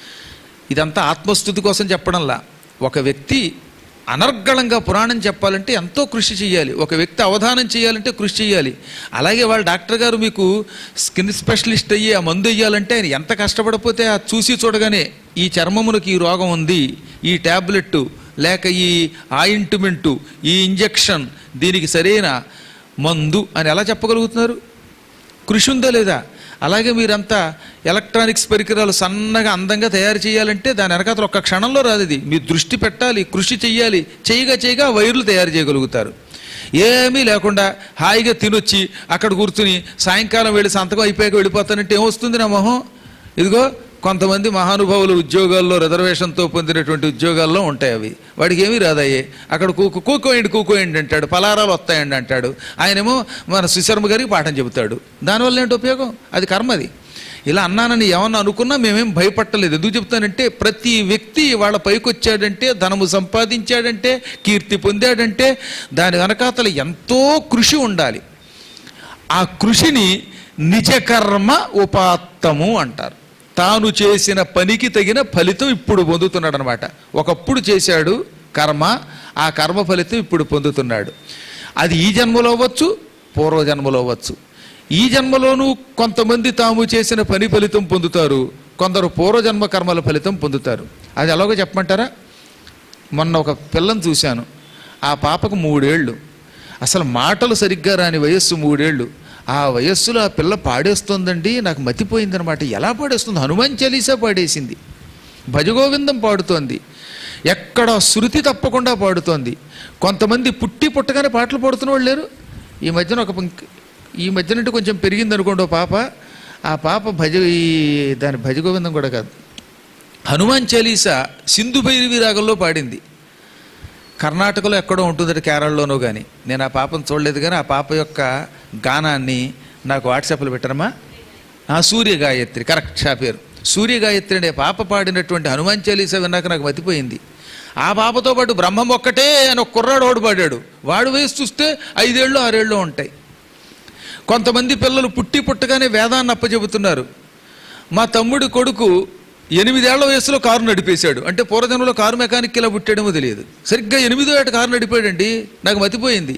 ఇదంతా ఆత్మస్థుతి కోసం చెప్పడంలా ఒక వ్యక్తి అనర్గళంగా పురాణం చెప్పాలంటే ఎంతో కృషి చేయాలి ఒక వ్యక్తి అవధానం చేయాలంటే కృషి చేయాలి అలాగే వాళ్ళ డాక్టర్ గారు మీకు స్కిన్ స్పెషలిస్ట్ అయ్యి ఆ మందు వేయాలంటే ఆయన ఎంత కష్టపడపోతే ఆ చూసి చూడగానే ఈ చర్మమునకు ఈ రోగం ఉంది ఈ ట్యాబ్లెట్ లేక ఈ ఆయింట్మెంటు ఈ ఇంజెక్షన్ దీనికి సరైన మందు అని ఎలా చెప్పగలుగుతున్నారు కృషి ఉందా లేదా అలాగే మీరంతా ఎలక్ట్రానిక్స్ పరికరాలు సన్నగా అందంగా తయారు చేయాలంటే దాని వెనకాతల ఒక్క క్షణంలో రాదు ఇది మీ దృష్టి పెట్టాలి కృషి చెయ్యాలి చేయగా చేయగా వైర్లు తయారు చేయగలుగుతారు ఏమీ లేకుండా హాయిగా తినొచ్చి అక్కడ కూర్చుని సాయంకాలం వెళ్ళి సంతకం అయిపోయాక వెళ్ళిపోతానంటే ఏమొస్తుంది నా మొహం ఇదిగో కొంతమంది మహానుభావులు ఉద్యోగాల్లో రిజర్వేషన్తో పొందినటువంటి ఉద్యోగాల్లో ఉంటాయి అవి వాడికి ఏమీ రాదయ్యే అక్కడ కూకు కూకోయండి కూకోయండి అంటాడు పలారాలు వస్తాయండి అంటాడు ఆయనేమో మన సుశర్మ గారికి పాఠం చెబుతాడు దానివల్ల ఏంటి ఉపయోగం అది కర్మ అది ఇలా అన్నానని ఏమన్నా అనుకున్నా మేమేం భయపట్టలేదు ఎందుకు చెప్తానంటే ప్రతి వ్యక్తి వాళ్ళ పైకి వచ్చాడంటే ధనము సంపాదించాడంటే కీర్తి పొందాడంటే దాని వెనకాతల ఎంతో కృషి ఉండాలి ఆ కృషిని నిజకర్మ ఉపాత్తము అంటారు తాను చేసిన పనికి తగిన ఫలితం ఇప్పుడు పొందుతున్నాడు అనమాట ఒకప్పుడు చేశాడు కర్మ ఆ కర్మ ఫలితం ఇప్పుడు పొందుతున్నాడు అది ఈ జన్మలో అవ్వచ్చు పూర్వ జన్మలో అవ్వచ్చు ఈ జన్మలోనూ కొంతమంది తాము చేసిన పని ఫలితం పొందుతారు కొందరు పూర్వజన్మ కర్మల ఫలితం పొందుతారు అది ఎలాగో చెప్పమంటారా మొన్న ఒక పిల్లని చూశాను ఆ పాపకు మూడేళ్ళు అసలు మాటలు సరిగ్గా రాని వయస్సు మూడేళ్ళు ఆ వయస్సులో ఆ పిల్ల పాడేస్తోందండి నాకు మతిపోయిందనమాట ఎలా పాడేస్తుంది హనుమాన్ చాలీసా పాడేసింది భజగోవిందం పాడుతోంది ఎక్కడ శృతి తప్పకుండా పాడుతోంది కొంతమంది పుట్టి పుట్టగానే పాటలు పాడుతున్న వాళ్ళు లేరు ఈ మధ్యన ఒక పంక్- ఈ మధ్యన అంటే కొంచెం పెరిగింది అనుకోండి ఓ పాప ఆ పాప భజ ఈ దాని భజగోవిందం కూడా కాదు హనుమాన్ చాలీసా సింధు భైరవి రాగంలో పాడింది కర్ణాటకలో ఎక్కడో ఉంటుందట కేరళలోనో కానీ నేను ఆ పాపను చూడలేదు కానీ ఆ పాప యొక్క గానాన్ని నాకు వాట్సాప్లో పెట్టనమ్మా ఆ సూర్య గాయత్రి కరెక్ట్ ఆ పేరు సూర్య గాయత్రి అనే పాప పాడినటువంటి హనుమాన్ చాలీసా విన్నాక నాకు మతిపోయింది ఆ పాపతో పాటు బ్రహ్మం ఒక్కటే అని ఒక కుర్రాడు ఓడి పాడాడు వాడు వయసు చూస్తే ఐదేళ్ళు ఆరేళ్ళు ఉంటాయి కొంతమంది పిల్లలు పుట్టి పుట్టగానే వేదాన్ని అప్పచెబుతున్నారు మా తమ్ముడి కొడుకు ఎనిమిదేళ్ల వయసులో కారు నడిపేశాడు అంటే పూర్వజన్మలో కారు మెకానిక్ ఇలా పుట్టాడేమో తెలియదు సరిగ్గా ఎనిమిదో ఏట కారు నడిపాడండి నాకు మతిపోయింది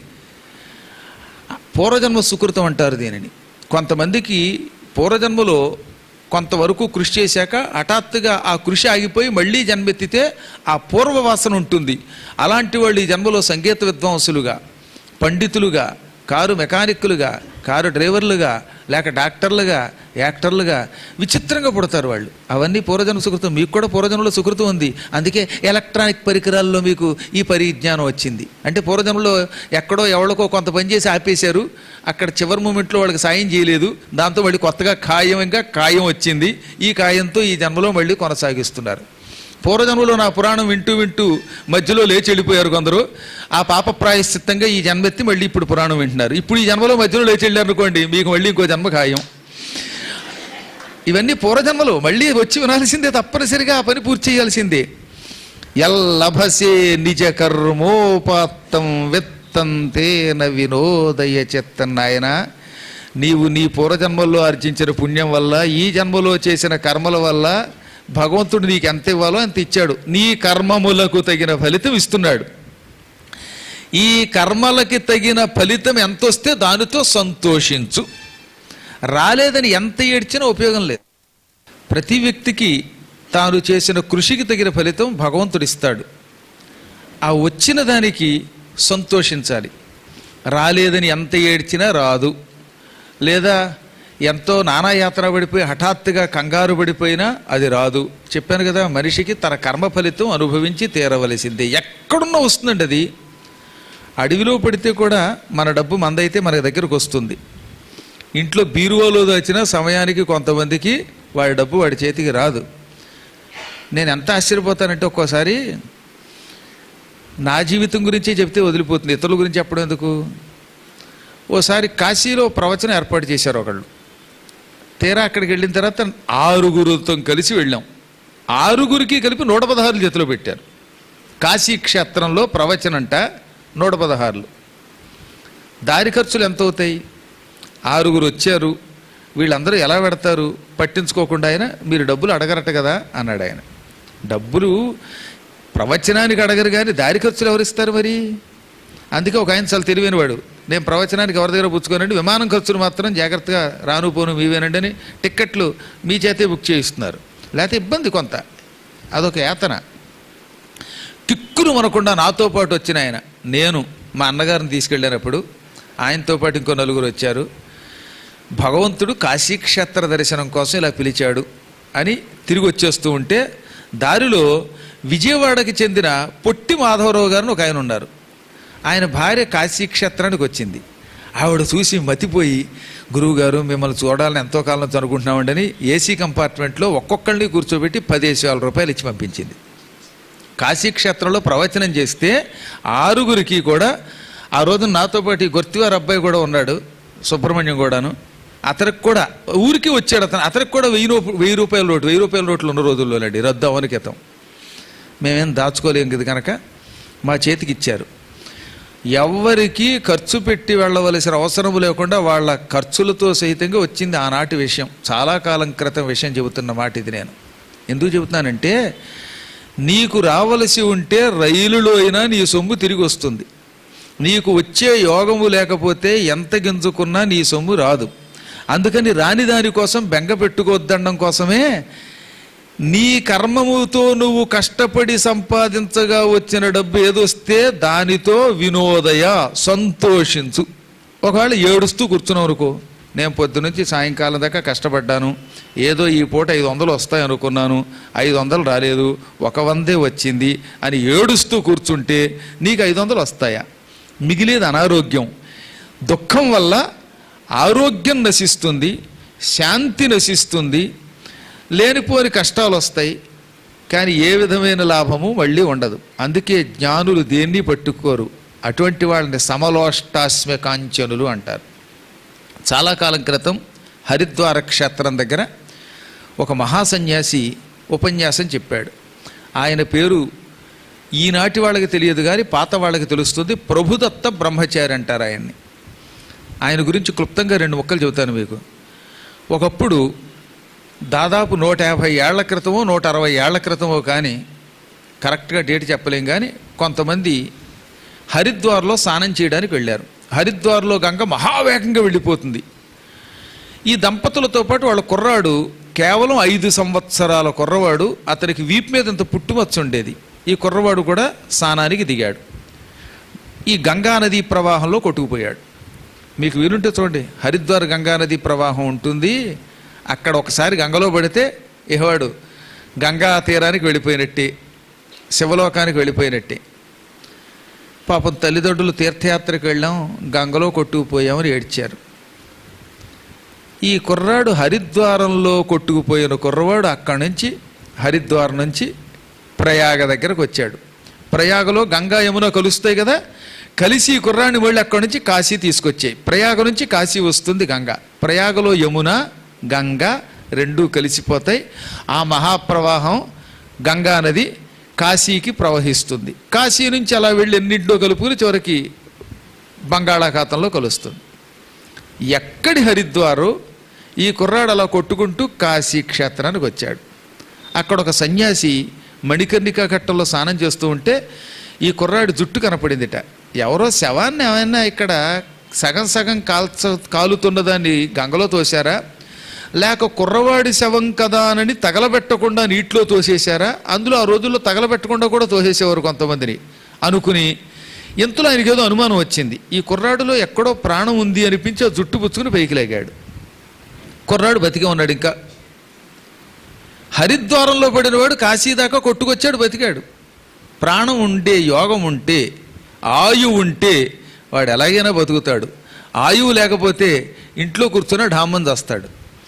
పూర్వజన్మ సుకృతం అంటారు దీనిని కొంతమందికి పూర్వజన్మలో కొంతవరకు కృషి చేశాక హఠాత్తుగా ఆ కృషి ఆగిపోయి మళ్ళీ జన్మెత్తితే ఆ పూర్వవాసన ఉంటుంది అలాంటి వాళ్ళు ఈ జన్మలో సంగీత విద్వాంసులుగా పండితులుగా కారు మెకానిక్కులుగా కారు డ్రైవర్లుగా లేక డాక్టర్లుగా యాక్టర్లుగా విచిత్రంగా పుడతారు వాళ్ళు అవన్నీ పూర్వజన్మ సుకృతం మీకు కూడా పూర్వజన్మలో సుకృతం ఉంది అందుకే ఎలక్ట్రానిక్ పరికరాల్లో మీకు ఈ పరిజ్ఞానం వచ్చింది అంటే పూర్వజన్మలో ఎక్కడో ఎవరికో కొంత పని చేసి ఆపేశారు అక్కడ చివరి మూమెంట్లో వాళ్ళకి సాయం చేయలేదు దాంతో మళ్ళీ కొత్తగా ఖాయంగా ఖాయం వచ్చింది ఈ ఖాయంతో ఈ జన్మలో మళ్ళీ కొనసాగిస్తున్నారు పూర్వజన్మలో నా పురాణం వింటూ వింటూ మధ్యలో లేచి వెళ్ళిపోయారు కొందరు ఆ పాప ప్రాయశ్చిత్తంగా ఈ జన్మెత్తి మళ్ళీ ఇప్పుడు పురాణం వింటున్నారు ఇప్పుడు ఈ జన్మలో మధ్యలో లేచి వెళ్ళారు అనుకోండి మీకు మళ్ళీ ఇంకో జన్మ ఖాయం ఇవన్నీ పూర్వజన్మలు మళ్ళీ వచ్చి వినాల్సిందే తప్పనిసరిగా ఆ పని పూర్తి చేయాల్సిందే ఎల్లభసే నిజ కర్మోపాత్తం విత్తంతేన వినోదయ చెత్తన్ నాయన నీవు నీ పూర్వజన్మల్లో ఆర్జించిన పుణ్యం వల్ల ఈ జన్మలో చేసిన కర్మల వల్ల భగవంతుడు నీకు ఎంత ఇవ్వాలో అంత ఇచ్చాడు నీ కర్మములకు తగిన ఫలితం ఇస్తున్నాడు ఈ కర్మలకి తగిన ఫలితం ఎంత వస్తే దానితో సంతోషించు రాలేదని ఎంత ఏడ్చినా ఉపయోగం లేదు ప్రతి వ్యక్తికి తాను చేసిన కృషికి తగిన ఫలితం భగవంతుడు ఇస్తాడు ఆ వచ్చిన దానికి సంతోషించాలి రాలేదని ఎంత ఏడ్చినా రాదు లేదా ఎంతో నానాయాత్ర పడిపోయి హఠాత్తుగా కంగారు పడిపోయినా అది రాదు చెప్పాను కదా మనిషికి తన కర్మ ఫలితం అనుభవించి తీరవలసిందే ఎక్కడున్నా వస్తుందండి అది అడవిలో పడితే కూడా మన డబ్బు మందైతే మన దగ్గరకు వస్తుంది ఇంట్లో బీరువాలో దాచిన సమయానికి కొంతమందికి వాడి డబ్బు వాడి చేతికి రాదు నేను ఎంత ఆశ్చర్యపోతానంటే ఒక్కోసారి నా జీవితం గురించి చెప్తే వదిలిపోతుంది ఇతరుల గురించి చెప్పడం ఎందుకు ఓసారి కాశీలో ప్రవచనం ఏర్పాటు చేశారు ఒకళ్ళు తీరా అక్కడికి వెళ్ళిన తర్వాత ఆరుగురుతో కలిసి వెళ్ళాం ఆరుగురికి కలిపి నూట పదహారులు చేతిలో పెట్టారు కాశీ క్షేత్రంలో ప్రవచనంట నూట పదహారులు దారి ఖర్చులు ఎంత అవుతాయి ఆరుగురు వచ్చారు వీళ్ళందరూ ఎలా పెడతారు పట్టించుకోకుండా ఆయన మీరు డబ్బులు అడగరట కదా అన్నాడు ఆయన డబ్బులు ప్రవచనానికి అడగరు కానీ దారి ఖర్చులు ఎవరిస్తారు మరి అందుకే ఒక ఆయన చాలా తెలివైనవాడు నేను ప్రవచనానికి ఎవరి దగ్గర పుచ్చుకోనండి విమానం ఖర్చులు మాత్రం జాగ్రత్తగా రాను పోను మీవేనండి అని టిక్కెట్లు మీ చేతే బుక్ చేయిస్తున్నారు లేకపోతే ఇబ్బంది కొంత అదొక యాతన కిక్కును మనకుండా నాతో పాటు వచ్చిన ఆయన నేను మా అన్నగారిని తీసుకెళ్ళినప్పుడు ఆయనతో పాటు ఇంకో నలుగురు వచ్చారు భగవంతుడు కాశీక్షేత్ర దర్శనం కోసం ఇలా పిలిచాడు అని తిరిగి వచ్చేస్తూ ఉంటే దారిలో విజయవాడకి చెందిన పొట్టి మాధవరావు గారిని ఒక ఆయన ఉన్నారు ఆయన భార్య కాశీక్షేత్రానికి వచ్చింది ఆవిడ చూసి మతిపోయి గురువుగారు మిమ్మల్ని చూడాలని ఎంతో కాలం నుంచి అనుకుంటున్నామండి ఏసీ కంపార్ట్మెంట్లో ఒక్కొక్కరిని కూర్చోబెట్టి పదిహేను వేల రూపాయలు ఇచ్చి పంపించింది కాశీక్షేత్రంలో ప్రవచనం చేస్తే ఆరుగురికి కూడా ఆ రోజు నాతో పాటు ఈ గొర్తివారి అబ్బాయి కూడా ఉన్నాడు సుబ్రహ్మణ్యం కూడాను అతనికి కూడా ఊరికి వచ్చాడు అతను అతనికి కూడా వెయ్యి రూప వెయ్యి రూపాయల నోటు వెయ్యి రూపాయల నోట్లు ఉన్న రోజుల్లోనండి రద్దు అవని క్రితం మేమేం దాచుకోలేం కదా కనుక మా చేతికి ఇచ్చారు ఎవ్వరికీ ఖర్చు పెట్టి వెళ్ళవలసిన అవసరం లేకుండా వాళ్ళ ఖర్చులతో సహితంగా వచ్చింది ఆనాటి విషయం చాలా కాలం క్రితం విషయం చెబుతున్న మాట ఇది నేను ఎందుకు చెబుతున్నానంటే నీకు రావలసి ఉంటే రైలులో అయినా నీ సొమ్ము తిరిగి వస్తుంది నీకు వచ్చే యోగము లేకపోతే ఎంత గింజుకున్నా నీ సొమ్ము రాదు అందుకని రాని దానికోసం బెంగ పెట్టుకోవద్దడం కోసమే నీ కర్మముతో నువ్వు కష్టపడి సంపాదించగా వచ్చిన డబ్బు ఏదొస్తే దానితో వినోదయ సంతోషించు ఒకవేళ ఏడుస్తూ కూర్చున్నావు అనుకో నేను పొద్దునుంచి సాయంకాలం దాకా కష్టపడ్డాను ఏదో ఈ పూట ఐదు వందలు వస్తాయి అనుకున్నాను ఐదు వందలు రాలేదు ఒక వందే వచ్చింది అని ఏడుస్తూ కూర్చుంటే నీకు ఐదు వందలు వస్తాయా మిగిలేది అనారోగ్యం దుఃఖం వల్ల ఆరోగ్యం నశిస్తుంది శాంతి నశిస్తుంది లేనిపోని కష్టాలు వస్తాయి కానీ ఏ విధమైన లాభము మళ్ళీ ఉండదు అందుకే జ్ఞానులు దేన్ని పట్టుకోరు అటువంటి వాళ్ళని సమలోష్టాస్మ్య కాంచనులు అంటారు చాలా కాలం క్రితం హరిద్వార క్షేత్రం దగ్గర ఒక మహాసన్యాసి ఉపన్యాసం చెప్పాడు ఆయన పేరు ఈనాటి వాళ్ళకి తెలియదు కానీ పాత వాళ్ళకి తెలుస్తుంది ప్రభుదత్త బ్రహ్మచారి అంటారు ఆయన్ని ఆయన గురించి క్లుప్తంగా రెండు ముక్కలు చెబుతాను మీకు ఒకప్పుడు దాదాపు నూట యాభై ఏళ్ల క్రితమో నూట అరవై ఏళ్ల క్రితమో కానీ కరెక్ట్గా డేట్ చెప్పలేం కానీ కొంతమంది హరిద్వార్లో స్నానం చేయడానికి వెళ్ళారు హరిద్వార్లో గంగ మహావేగంగా వెళ్ళిపోతుంది ఈ దంపతులతో పాటు వాళ్ళ కుర్రాడు కేవలం ఐదు సంవత్సరాల కుర్రవాడు అతనికి వీపు మీద ఇంత పుట్టుమచ్చ ఉండేది ఈ కుర్రవాడు కూడా స్నానానికి దిగాడు ఈ గంగా నదీ ప్రవాహంలో కొట్టుకుపోయాడు మీకు వీలుంటే చూడండి హరిద్వార్ గంగా నదీ ప్రవాహం ఉంటుంది అక్కడ ఒకసారి గంగలో పడితే ఇహవాడు గంగా తీరానికి వెళ్ళిపోయినట్టే శివలోకానికి వెళ్ళిపోయినట్టే పాపం తల్లిదండ్రులు తీర్థయాత్రకు వెళ్ళాం గంగలో కొట్టుకుపోయామని ఏడ్చారు ఈ కుర్రాడు హరిద్వారంలో కొట్టుకుపోయిన కుర్రవాడు అక్కడి నుంచి హరిద్వారం నుంచి ప్రయాగ దగ్గరకు వచ్చాడు ప్రయాగలో గంగా యమున కలుస్తాయి కదా కలిసి ఈ కుర్రాన్ని మళ్ళీ అక్కడి నుంచి కాశీ తీసుకొచ్చాయి ప్రయాగ నుంచి కాశీ వస్తుంది గంగ ప్రయాగలో యమున గంగ రెండూ కలిసిపోతాయి ఆ మహాప్రవాహం గంగా నది కాశీకి ప్రవహిస్తుంది కాశీ నుంచి అలా వెళ్ళి ఎన్నింటిలో కలుపుకుని చివరికి బంగాళాఖాతంలో కలుస్తుంది ఎక్కడి హరిద్వారు ఈ కుర్రాడు అలా కొట్టుకుంటూ కాశీ క్షేత్రానికి వచ్చాడు అక్కడ ఒక సన్యాసి మణికర్ణికా ఘట్టంలో స్నానం చేస్తూ ఉంటే ఈ కుర్రాడి జుట్టు కనపడిందిట ఎవరో శవాన్ని ఏమైనా ఇక్కడ సగం సగం కాల్చ కాలుతున్న దాన్ని గంగలో తోశారా లేక కుర్రవాడి శవం కదా అని తగలబెట్టకుండా నీటిలో తోసేశారా అందులో ఆ రోజుల్లో తగలబెట్టకుండా కూడా తోసేసేవారు కొంతమందిని అనుకుని ఎంతలో ఆయనకి ఏదో అనుమానం వచ్చింది ఈ కుర్రాడులో ఎక్కడో ప్రాణం ఉంది అనిపించి ఆ జుట్టు పుచ్చుకుని పైకి లేగాడు కుర్రాడు బతికే ఉన్నాడు ఇంకా హరిద్వారంలో పడినవాడు కాశీ దాకా కొట్టుకొచ్చాడు బతికాడు ప్రాణం ఉంటే యోగం ఉంటే ఆయువు ఉంటే వాడు ఎలాగైనా బతుకుతాడు ఆయువు లేకపోతే ఇంట్లో కూర్చున్న ఢామ్మని చేస్తాడు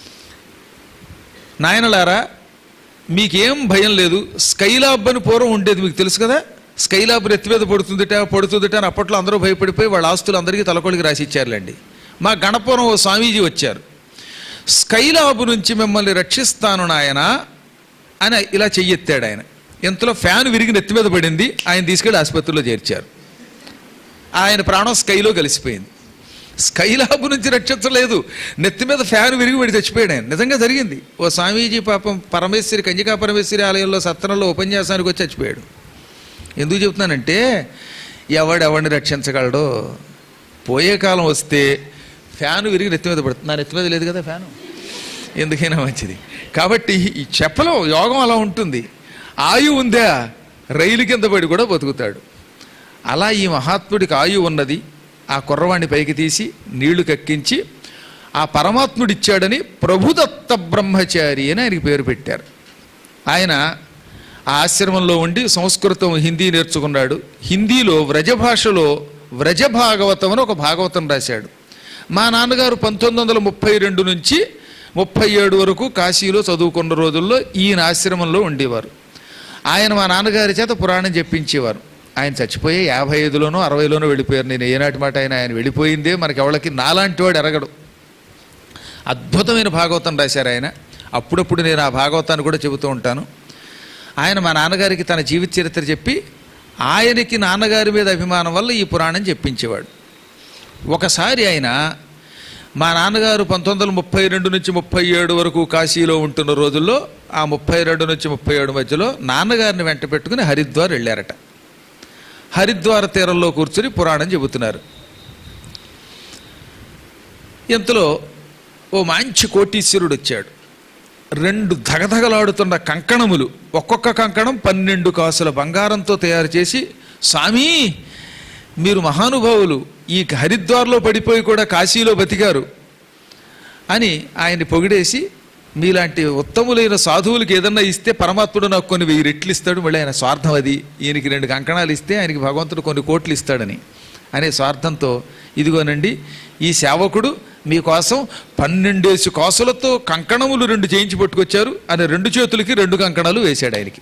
నాయనలారా మీకేం భయం లేదు స్కైలాబ్ అని పూర్వం ఉండేది మీకు తెలుసు కదా స్కైలాబ్ ఎత్తి మీద పడుతుందిట పడుతుందిట అని అప్పట్లో అందరూ భయపడిపోయి వాళ్ళ ఆస్తులు అందరికీ తలకొడికి రాసి ఇచ్చారులేండి మా గణపురం ఓ స్వామీజీ వచ్చారు స్కైలాబ్ నుంచి మిమ్మల్ని రక్షిస్తాను నాయన అని ఇలా చెయ్యెత్తాడు ఆయన ఇంతలో ఫ్యాన్ విరిగి నెత్తి మీద పడింది ఆయన తీసుకెళ్లి ఆసుపత్రిలో చేర్చారు ఆయన ప్రాణం స్కైలో కలిసిపోయింది స్కైలాబ్ నుంచి రక్షించలేదు నెత్తి మీద ఫ్యాన్ విరిగి పడి చచ్చిపోయాడు ఆయన నిజంగా జరిగింది ఓ స్వామీజీ పాపం పరమేశ్వరి కన్యకా పరమేశ్వరి ఆలయంలో సత్రంలో ఉపన్యాసానికి వచ్చి చచ్చిపోయాడు ఎందుకు చెప్తున్నానంటే ఎవడెవడిని రక్షించగలడో పోయే కాలం వస్తే ఫ్యాను విరిగి నెత్తి మీద పడుతుంది నా నెత్తి మీద లేదు కదా ఫ్యాను ఎందుకైనా మంచిది కాబట్టి ఈ చెప్పలో యోగం అలా ఉంటుంది ఆయువు ఉందా రైలు కింద పడి కూడా బతుకుతాడు అలా ఈ మహాత్ముడికి ఆయువు ఉన్నది ఆ కుర్రవాణ్ణి పైకి తీసి నీళ్లు కక్కించి ఆ పరమాత్ముడు ఇచ్చాడని ప్రభుదత్త బ్రహ్మచారి అని ఆయనకి పేరు పెట్టారు ఆయన ఆ ఆశ్రమంలో ఉండి సంస్కృతం హిందీ నేర్చుకున్నాడు హిందీలో వ్రజ భాషలో వ్రజ భాగవతం అని ఒక భాగవతం రాశాడు మా నాన్నగారు పంతొమ్మిది వందల ముప్పై రెండు నుంచి ముప్పై ఏడు వరకు కాశీలో చదువుకున్న రోజుల్లో ఈయన ఆశ్రమంలో ఉండేవారు ఆయన మా నాన్నగారి చేత పురాణం చెప్పించేవారు ఆయన చచ్చిపోయే యాభై ఐదులోనో అరవైలోనో వెళ్ళిపోయారు నేను ఏనాటి మాట ఆయన ఆయన వెళ్ళిపోయిందే మనకి ఎవరికి నాలాంటి వాడు ఎరగడు అద్భుతమైన భాగవతం రాశారు ఆయన అప్పుడప్పుడు నేను ఆ భాగవతాన్ని కూడా చెబుతూ ఉంటాను ఆయన మా నాన్నగారికి తన జీవిత చరిత్ర చెప్పి ఆయనకి నాన్నగారి మీద అభిమానం వల్ల ఈ పురాణం చెప్పించేవాడు ఒకసారి ఆయన మా నాన్నగారు పంతొమ్మిది వందల ముప్పై రెండు నుంచి ముప్పై ఏడు వరకు కాశీలో ఉంటున్న రోజుల్లో ఆ ముప్పై రెండు నుంచి ముప్పై ఏడు మధ్యలో నాన్నగారిని వెంట పెట్టుకుని హరిద్వార్ వెళ్ళారట హరిద్వార తీరంలో కూర్చుని పురాణం చెబుతున్నారు ఇంతలో ఓ మంచి కోటీశ్వరుడు వచ్చాడు రెండు ధగధగలాడుతున్న కంకణములు ఒక్కొక్క కంకణం పన్నెండు కాసుల బంగారంతో తయారు చేసి స్వామి మీరు మహానుభావులు ఈ హరిద్వార్లో పడిపోయి కూడా కాశీలో బతికారు అని ఆయన్ని పొగిడేసి మీలాంటి ఉత్తములైన సాధువులకి ఏదన్నా ఇస్తే పరమాత్ముడు నాకు కొన్ని వెయ్యి రెట్లు ఇస్తాడు మళ్ళీ ఆయన స్వార్థం అది ఈయనకి రెండు కంకణాలు ఇస్తే ఆయనకి భగవంతుడు కొన్ని కోట్లు ఇస్తాడని అనే స్వార్థంతో ఇదిగోనండి ఈ సేవకుడు మీకోసం పన్నెండేసి కాసులతో కంకణములు రెండు చేయించి పట్టుకొచ్చారు అని రెండు చేతులకి రెండు కంకణాలు వేశాడు ఆయనకి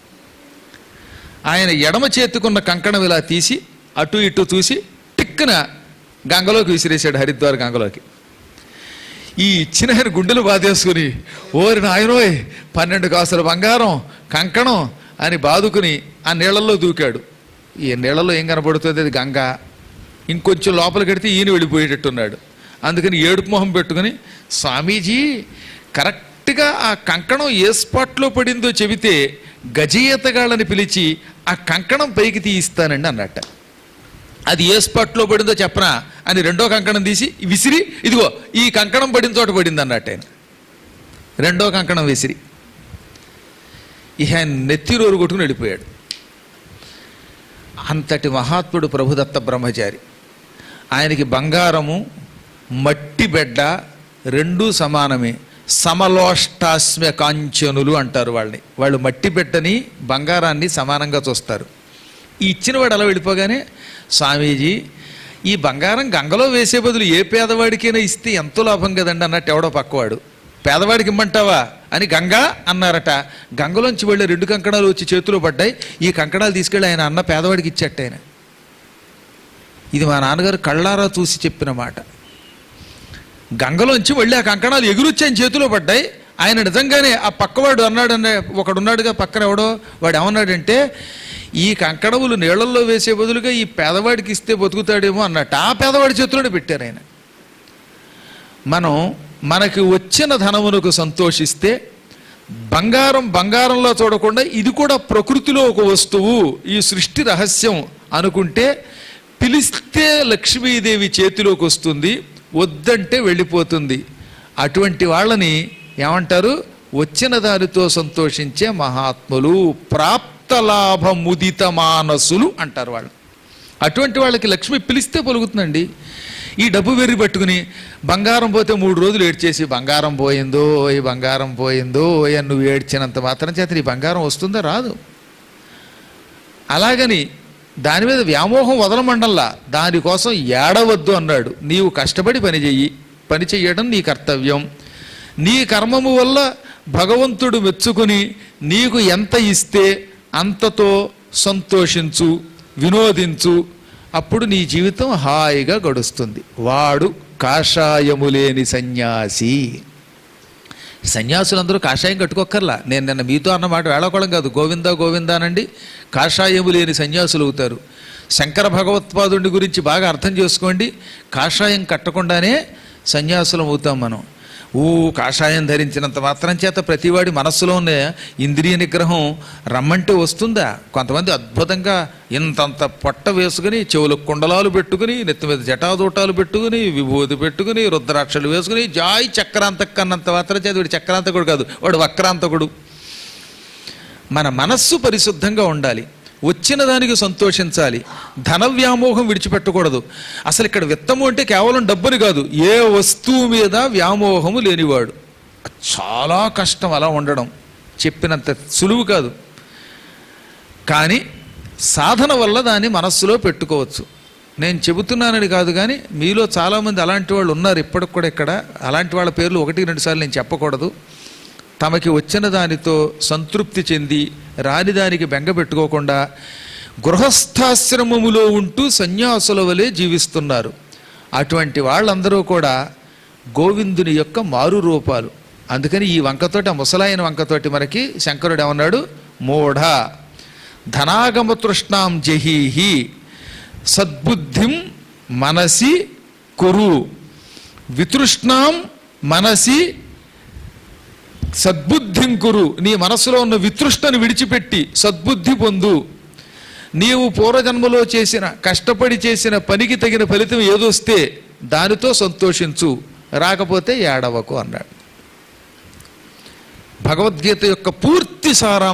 ఆయన ఎడమ చేతికున్న కంకణం ఇలా తీసి అటు ఇటు చూసి టిక్కున గంగలోకి విసిరేశాడు హరిద్వార్ గంగలోకి ఈ ఇచ్చిన ఆయన గుండెలు బాధేసుకుని ఓరి నాయనోయ్ పన్నెండు కాసుల బంగారం కంకణం అని బాదుకుని ఆ నీళ్ళల్లో దూకాడు ఈ నీళ్ళలో ఏం కనబడుతుంది అది గంగ ఇంకొంచెం లోపల కడితే ఈయన వెళ్ళిపోయేటట్టున్నాడు అందుకని ఏడుపు మొహం పెట్టుకుని స్వామీజీ కరెక్ట్గా ఆ కంకణం ఏ స్పాట్లో పడిందో చెబితే గజయతగాళ్ళని పిలిచి ఆ కంకణం పైకి తీయిస్తానండి అన్నట్ట అది ఏ స్పాట్లో పడిందో చెప్పనా అని రెండో కంకణం తీసి విసిరి ఇదిగో ఈ కంకణం పడిన చోట పడింది అన్నట్టు ఆయన రెండో కంకణం విసిరి ఇక ఆయన నెత్తిరోరు కొట్టుకుని వెళ్ళిపోయాడు అంతటి మహాత్ముడు ప్రభుదత్త బ్రహ్మచారి ఆయనకి బంగారము మట్టి బెడ్డ రెండూ సమానమే సమలోష్టాస్మ్య కాంచనులు అంటారు వాళ్ళని వాళ్ళు మట్టి బిడ్డని బంగారాన్ని సమానంగా చూస్తారు ఈ ఇచ్చినవాడు అలా వెళ్ళిపోగానే స్వామీజీ ఈ బంగారం గంగలో వేసే బదులు ఏ పేదవాడికైనా ఇస్తే ఎంతో లాభం కదండి అన్నట్టు ఎవడో పక్కవాడు పేదవాడికి ఇమ్మంటావా అని గంగా అన్నారట గంగలోంచి వెళ్ళే రెండు కంకణాలు వచ్చి చేతిలో పడ్డాయి ఈ కంకణాలు తీసుకెళ్ళి ఆయన అన్న పేదవాడికి ఇచ్చట్టు ఆయన ఇది మా నాన్నగారు కళ్ళారా చూసి చెప్పిన మాట గంగలోంచి వెళ్ళి ఆ కంకణాలు ఎగురొచ్చి ఆయన చేతిలో పడ్డాయి ఆయన నిజంగానే ఆ పక్కవాడు అన్నాడనే ఒకడున్నాడుగా పక్కన ఎవడో వాడు ఏమన్నాడంటే ఈ కంకణములు నీళ్ళల్లో వేసే బదులుగా ఈ పేదవాడికి ఇస్తే బతుకుతాడేమో అన్నట్టు ఆ పేదవాడి చేతిలోనే పెట్టారు ఆయన మనం మనకి వచ్చిన ధనమునకు సంతోషిస్తే బంగారం బంగారంలో చూడకుండా ఇది కూడా ప్రకృతిలో ఒక వస్తువు ఈ సృష్టి రహస్యం అనుకుంటే పిలిస్తే లక్ష్మీదేవి చేతిలోకి వస్తుంది వద్దంటే వెళ్ళిపోతుంది అటువంటి వాళ్ళని ఏమంటారు వచ్చిన దానితో సంతోషించే మహాత్ములు ప్రాప్తలాభ ముదిత మానసులు అంటారు వాళ్ళు అటువంటి వాళ్ళకి లక్ష్మి పిలిస్తే పలుకుతుందండి ఈ డబ్బు వెర్రి పట్టుకుని బంగారం పోతే మూడు రోజులు ఏడ్చేసి బంగారం పోయిందో ఈ బంగారం పోయిందో అని నువ్వు ఏడ్చినంత మాత్రం చేత ఈ బంగారం వస్తుందా రాదు అలాగని దాని మీద వ్యామోహం వదలమండల్లా దానికోసం ఏడవద్దు అన్నాడు నీవు కష్టపడి పని చెయ్యి పని చెయ్యడం నీ కర్తవ్యం నీ కర్మము వల్ల భగవంతుడు మెచ్చుకుని నీకు ఎంత ఇస్తే అంతతో సంతోషించు వినోదించు అప్పుడు నీ జీవితం హాయిగా గడుస్తుంది వాడు కాషాయము లేని సన్యాసి సన్యాసులందరూ కాషాయం కట్టుకోక్కర్లా నేను నిన్న మీతో అన్నమాట వేళకోళం కాదు గోవిందా గోవిందా అనండి కాషాయము లేని సన్యాసులు అవుతారు శంకర భగవత్పాదుడి గురించి బాగా అర్థం చేసుకోండి కాషాయం కట్టకుండానే సన్యాసులం అవుతాం మనం ఊ కాషాయం ధరించినంత మాత్రం చేత ప్రతివాడి మనస్సులో ఉన్న ఇంద్రియ నిగ్రహం రమ్మంటే వస్తుందా కొంతమంది అద్భుతంగా ఇంతంత పొట్ట వేసుకుని చెవులకు కుండలాలు పెట్టుకుని నెత్తి మీద జటాదూటాలు పెట్టుకుని విభూతి పెట్టుకుని రుద్రాక్షలు వేసుకుని జాయ్ చక్రాంతక్ అన్నంత మాత్రం చేత వీడు చక్రాంతకుడు కాదు వాడు వక్రాంతకుడు మన మనస్సు పరిశుద్ధంగా ఉండాలి వచ్చిన దానికి సంతోషించాలి ధన వ్యామోహం విడిచిపెట్టకూడదు అసలు ఇక్కడ విత్తము అంటే కేవలం డబ్బుని కాదు ఏ వస్తువు మీద వ్యామోహము లేనివాడు చాలా కష్టం అలా ఉండడం చెప్పినంత సులువు కాదు కానీ సాధన వల్ల దాన్ని మనస్సులో పెట్టుకోవచ్చు నేను చెబుతున్నానని కాదు కానీ మీలో చాలామంది అలాంటి వాళ్ళు ఉన్నారు ఇప్పటికి కూడా ఇక్కడ అలాంటి వాళ్ళ పేర్లు ఒకటి రెండు సార్లు నేను చెప్పకూడదు తమకి వచ్చిన దానితో సంతృప్తి చెంది రాని దానికి బెంగ పెట్టుకోకుండా గృహస్థాశ్రమములో ఉంటూ సన్యాసుల వలె జీవిస్తున్నారు అటువంటి వాళ్ళందరూ కూడా గోవిందుని యొక్క మారు రూపాలు అందుకని ఈ వంకతోటి ఆ ముసలాయన వంకతోటి మనకి శంకరుడు ఏమన్నాడు మూఢ ధనాగమ తృష్ణాం జహీహి సద్బుద్ధిం మనసి కురు వితృష్ణాం మనసి సద్బుద్ధిం కురు నీ మనసులో ఉన్న వితృష్ణను విడిచిపెట్టి సద్బుద్ధి పొందు నీవు పూర్వజన్మలో చేసిన కష్టపడి చేసిన పనికి తగిన ఫలితం ఏదొస్తే దానితో సంతోషించు రాకపోతే ఏడవకు అన్నాడు భగవద్గీత యొక్క పూర్తి సారాంశం